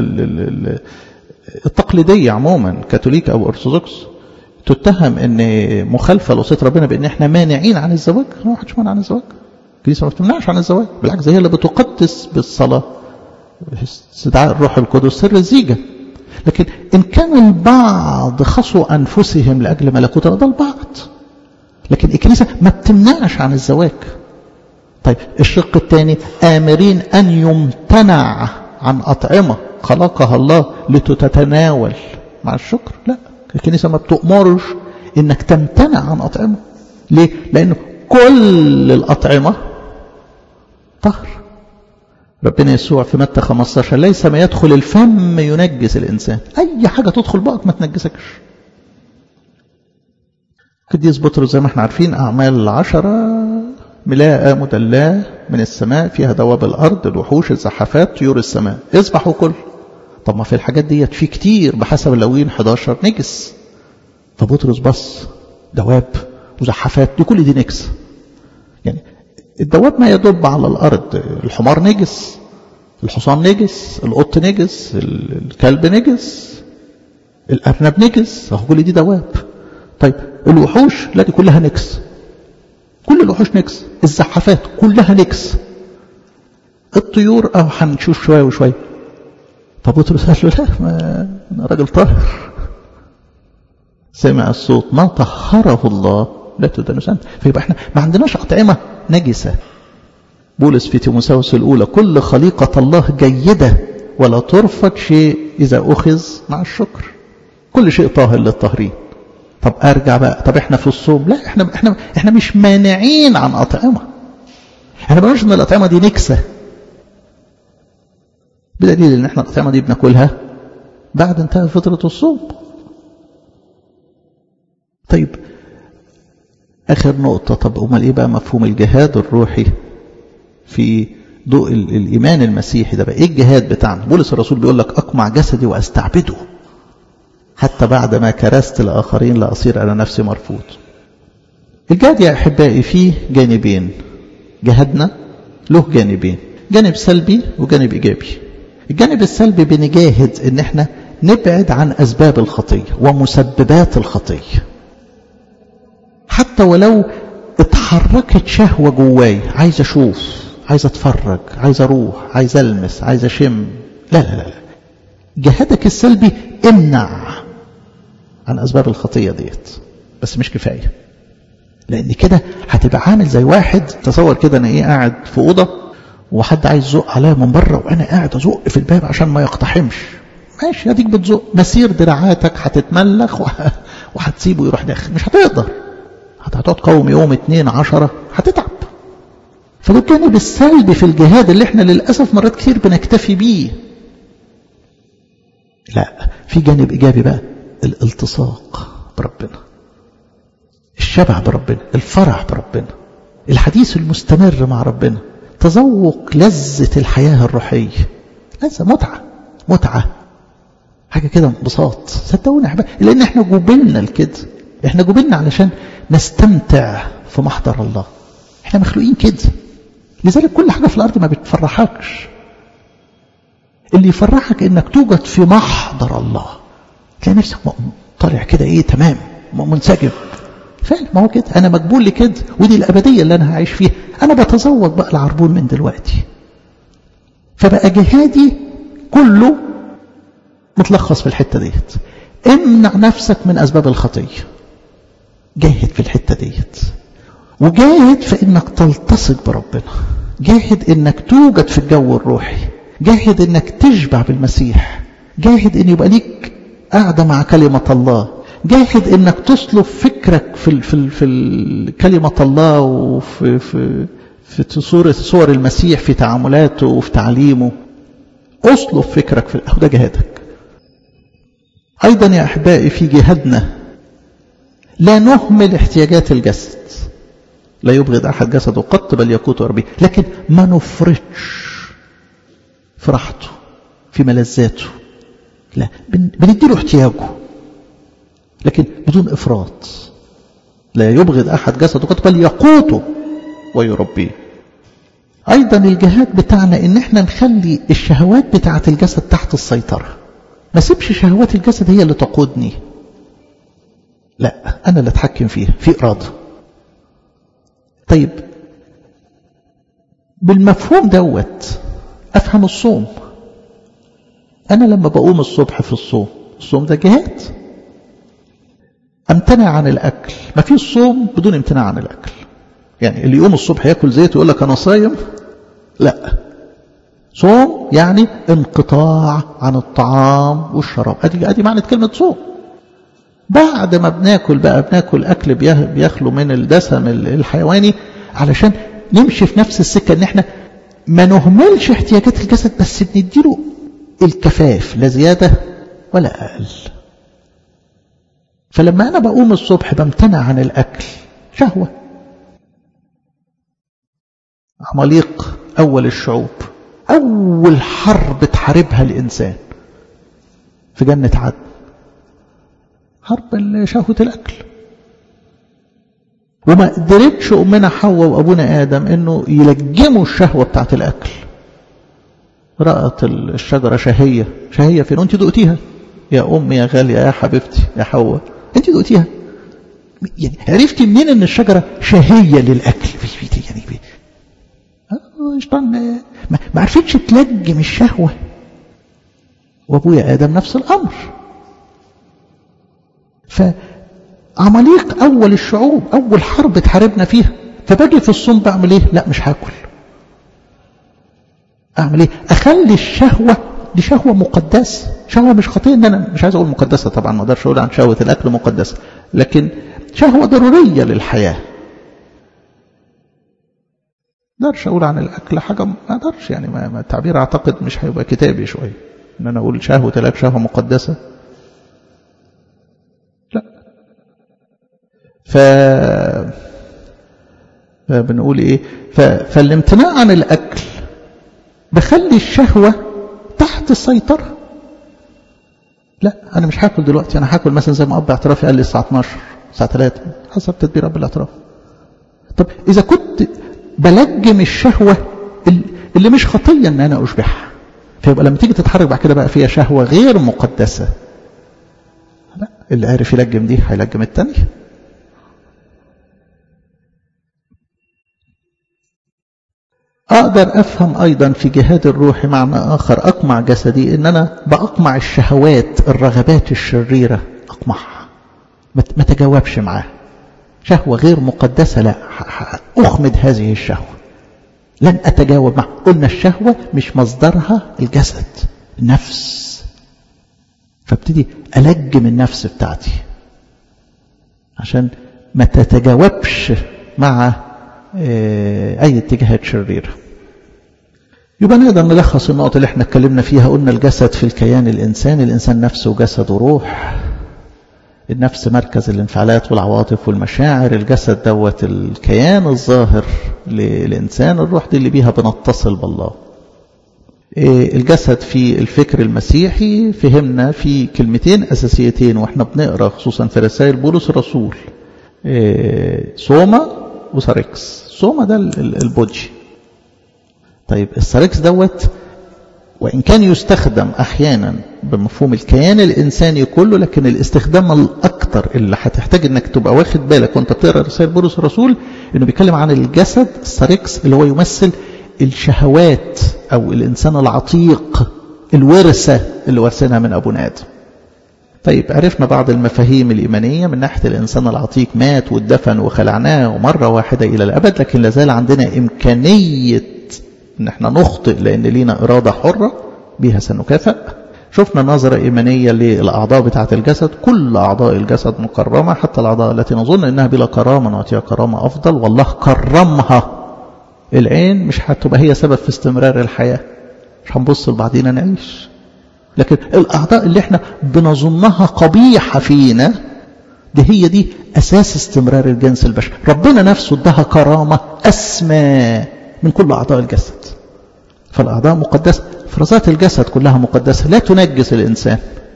التقليديه عموما كاثوليك او ارثوذكس تتهم ان مخالفه لوصيه ربنا بان احنا مانعين عن الزواج؟ ما حدش مانع عن الزواج. الكنيسه ما بتمنعش عن الزواج، بالعكس هي اللي بتقدس بالصلاه استدعاء الروح القدس سر الزيجه. لكن ان كان البعض خصوا انفسهم لاجل ملكوت الله ده البعض. لكن الكنيسه ما بتمنعش عن الزواج. طيب الشق الثاني آمرين أن يمتنع عن أطعمة خلقها الله لتتناول مع الشكر لا الكنيسة ما بتؤمرش إنك تمتنع عن أطعمة ليه؟ لأن كل الأطعمة طهر ربنا يسوع في متى 15 ليس ما يدخل الفم ينجس الإنسان أي حاجة تدخل بقك ما تنجسكش قديس بطرس زي ما احنا عارفين أعمال العشرة ملاءة مدلاة من السماء فيها دواب الأرض الوحوش الزحافات طيور السماء اذبحوا كل طب ما في الحاجات ديت في كتير بحسب اللوين 11 نجس فبطرس بص دواب وزحافات دي كل دي نجس يعني الدواب ما يدب على الأرض الحمار نجس الحصان نجس القط نجس الكلب نجس الأرنب نجس اهو كل دي دواب طيب الوحوش لا دي كلها نجس كل الوحوش نكس الزحافات كلها نكس الطيور اه هنشوف شويه وشويه فبطرس قال له لا ما انا راجل طاهر سمع الصوت ما طهره الله لا تدنس انت فيبقى احنا ما عندناش اطعمه نجسه بولس في تيموساوس الاولى كل خليقه الله جيده ولا ترفض شيء اذا اخذ مع الشكر كل شيء طاهر للطاهرين طب ارجع بقى طب احنا في الصوم لا احنا احنا احنا مش مانعين عن اطعمه احنا بنقولش ان الاطعمه دي نكسه بدليل ان احنا الاطعمه دي بناكلها بعد انتهاء فتره الصوم طيب اخر نقطه طب امال ايه بقى مفهوم الجهاد الروحي في ضوء الايمان المسيحي ده بقى ايه الجهاد بتاعنا بولس الرسول بيقول لك اقمع جسدي واستعبده حتى بعد ما كرست الآخرين لأصير أنا نفسي مرفوض الجهاد يا أحبائي فيه جانبين جهادنا له جانبين جانب سلبي وجانب إيجابي الجانب السلبي بنجاهد إن احنا نبعد عن أسباب الخطية ومسببات الخطية حتى ولو اتحركت شهوة جواي عايز أشوف عايز أتفرج عايز أروح عايز ألمس عايز أشم لا لا لا جهادك السلبي امنع عن أسباب الخطية ديت بس مش كفاية لأن كده هتبقى عامل زي واحد تصور كده أنا إيه قاعد في أوضة وحد عايز يزق عليا من بره وانا قاعد ازق في الباب عشان ما يقتحمش ماشي اديك بتزق مسير دراعاتك هتتملخ وهتسيبه يروح داخل مش هتقدر هتقعد تقاوم يوم اتنين عشرة هتتعب فده الجانب السلبي في الجهاد اللي احنا للأسف مرات كتير بنكتفي بيه لا في جانب إيجابي بقى الالتصاق بربنا الشبع بربنا الفرح بربنا الحديث المستمر مع ربنا تذوق لذة الحياة الروحية لذة متعة متعة حاجة كده انبساط صدقوني يا لأن احنا جبلنا لكده احنا جبلنا علشان نستمتع في محضر الله احنا مخلوقين كده لذلك كل حاجة في الأرض ما بتفرحكش اللي يفرحك انك توجد في محضر الله تلاقي نفسك طالع كده ايه تمام منسجم فعلا ما هو كده انا مقبول لكده ودي الابديه اللي انا هعيش فيها انا بتذوق بقى العربون من دلوقتي فبقى جهادي كله متلخص في الحته ديت امنع نفسك من اسباب الخطيه جاهد في الحته ديت وجاهد في انك تلتصق بربنا جاهد انك توجد في الجو الروحي جاهد انك تشبع بالمسيح جاهد ان يبقى ليك قاعده مع كلمه الله جاهد انك تصلب فكرك في ال في ال في ال كلمه الله وفي في في صورة صور المسيح في تعاملاته وفي تعليمه اصلب فكرك في ده جهادك ايضا يا احبائي في جهادنا لا نهمل احتياجات الجسد لا يبغض احد جسده قط بل يقوت ربه لكن ما نفرطش في راحته في ملذاته لا بنديله احتياجه لكن بدون افراط لا يبغض احد جسده قط بل يقوته ويربيه ايضا الجهاد بتاعنا ان احنا نخلي الشهوات بتاعه الجسد تحت السيطره ما سيبش شهوات الجسد هي اللي تقودني لا انا اللي اتحكم فيها في اراده طيب بالمفهوم دوت افهم الصوم انا لما بقوم الصبح في الصوم الصوم ده جهاد امتنع عن الاكل ما فيش صوم بدون امتناع عن الاكل يعني اللي يقوم الصبح ياكل زيت ويقول لك انا صايم لا صوم يعني انقطاع عن الطعام والشراب ادي ادي معنى كلمه صوم بعد ما بناكل بقى بناكل اكل بيخلو من الدسم الحيواني علشان نمشي في نفس السكه ان احنا ما نهملش احتياجات الجسد بس بنديله الكفاف لا زياده ولا اقل فلما انا بقوم الصبح بمتنع عن الاكل شهوه عماليق اول الشعوب اول حرب تحاربها الانسان في جنه عدن حرب شهوه الاكل وما قدرتش امنا حواء وابونا ادم انه يلجموا الشهوه بتاعت الاكل رأت الشجرة شهية شهية فين انت دقتيها يا أمي يا غالية يا حبيبتي يا حواء انت دقتيها يعني عرفتي منين ان الشجرة شهية للأكل يعني بي. شيطان ما, ما عرفتش تلجم الشهوة وابويا آدم نفس الأمر فعماليق أول الشعوب أول حرب تحاربنا فيها فباجي في الصوم بعمل ايه لا مش هاكل اعمل ايه اخلي الشهوة دي شهوة مقدسة شهوة مش خطية ان انا مش عايز اقول مقدسة طبعا ما اقدرش اقول عن شهوة الاكل مقدسة لكن شهوة ضرورية للحياة ما اقدرش اقول عن الاكل حاجة ما اقدرش يعني ما التعبير اعتقد مش هيبقى كتابي شوية ان انا اقول شهوة الاكل شهوة مقدسة لا ف بنقول ايه ف... فالامتناع عن الاكل بخلي الشهوة تحت السيطرة لا أنا مش هاكل دلوقتي أنا هاكل مثلا زي ما أب اعترافي قال لي الساعة 12 الساعة 3 حسب تدبير أب الاعتراف طب إذا كنت بلجم الشهوة اللي مش خطية إن أنا أشبعها فيبقى لما تيجي تتحرك بعد كده بقى فيها شهوة غير مقدسة لا اللي عارف يلجم دي هيلجم التانية أقدر أفهم أيضا في جهاد الروح معنى آخر أقمع جسدي إن أنا بأقمع الشهوات الرغبات الشريرة أقمعها ما تجاوبش معاها شهوة غير مقدسة لا أخمد هذه الشهوة لن أتجاوب معه قلنا الشهوة مش مصدرها الجسد النفس فابتدي ألجم النفس بتاعتي عشان ما تتجاوبش مع أي اتجاهات شريرة يبقى نقدر نلخص النقط اللي احنا اتكلمنا فيها قلنا الجسد في الكيان الإنساني الإنسان نفسه جسد وروح النفس مركز الانفعالات والعواطف والمشاعر الجسد دوت الكيان الظاهر للإنسان الروح دي اللي بيها بنتصل بالله الجسد في الفكر المسيحي فهمنا في كلمتين أساسيتين وإحنا بنقرأ خصوصا في رسائل بولس الرسول سوما وساركس سوما ده البودجي طيب الساركس دوت وإن كان يستخدم أحيانا بمفهوم الكيان الإنساني كله لكن الاستخدام الأكثر اللي هتحتاج إنك تبقى واخد بالك وأنت بتقرأ رسائل بولس الرسول إنه بيتكلم عن الجسد الساركس اللي هو يمثل الشهوات أو الإنسان العتيق الورثة اللي ورثناها من أبونا آدم طيب عرفنا بعض المفاهيم الإيمانية من ناحية الإنسان العتيق مات واتدفن وخلعناه مرة واحدة إلى الأبد لكن لازال عندنا إمكانية إن احنا نخطئ لأن لينا إرادة حرة بها سنكافئ شفنا نظرة إيمانية للأعضاء بتاعة الجسد كل أعضاء الجسد مكرمة حتى الأعضاء التي نظن أنها بلا كرامة نعطيها كرامة أفضل والله كرمها العين مش هتبقى هي سبب في استمرار الحياة مش هنبص لبعضينا نعيش لكن الأعضاء اللي احنا بنظنها قبيحة فينا دي هي دي أساس استمرار الجنس البشري ربنا نفسه ادها كرامة أسمى من كل أعضاء الجسد فالأعضاء مقدسة فرزات الجسد كلها مقدسة لا تنجس الإنسان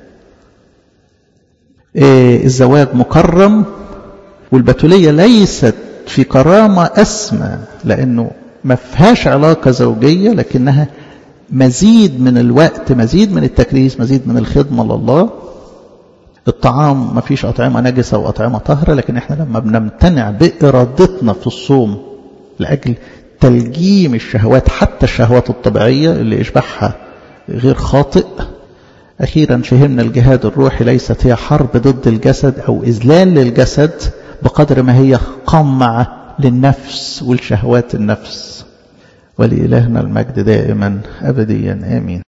إيه الزواج مكرم والبتولية ليست في كرامة أسمى لأنه ما فيهاش علاقة زوجية لكنها مزيد من الوقت مزيد من التكريس مزيد من الخدمة لله الطعام ما فيش أطعمة نجسة وأطعمة طهرة لكن احنا لما بنمتنع بإرادتنا في الصوم لأجل تلجيم الشهوات حتى الشهوات الطبيعية اللي إشباعها غير خاطئ أخيرا فهمنا الجهاد الروحي ليست هي حرب ضد الجسد أو إذلال للجسد بقدر ما هي قمع للنفس والشهوات النفس ولإلهنا المجد دائما أبديا آمين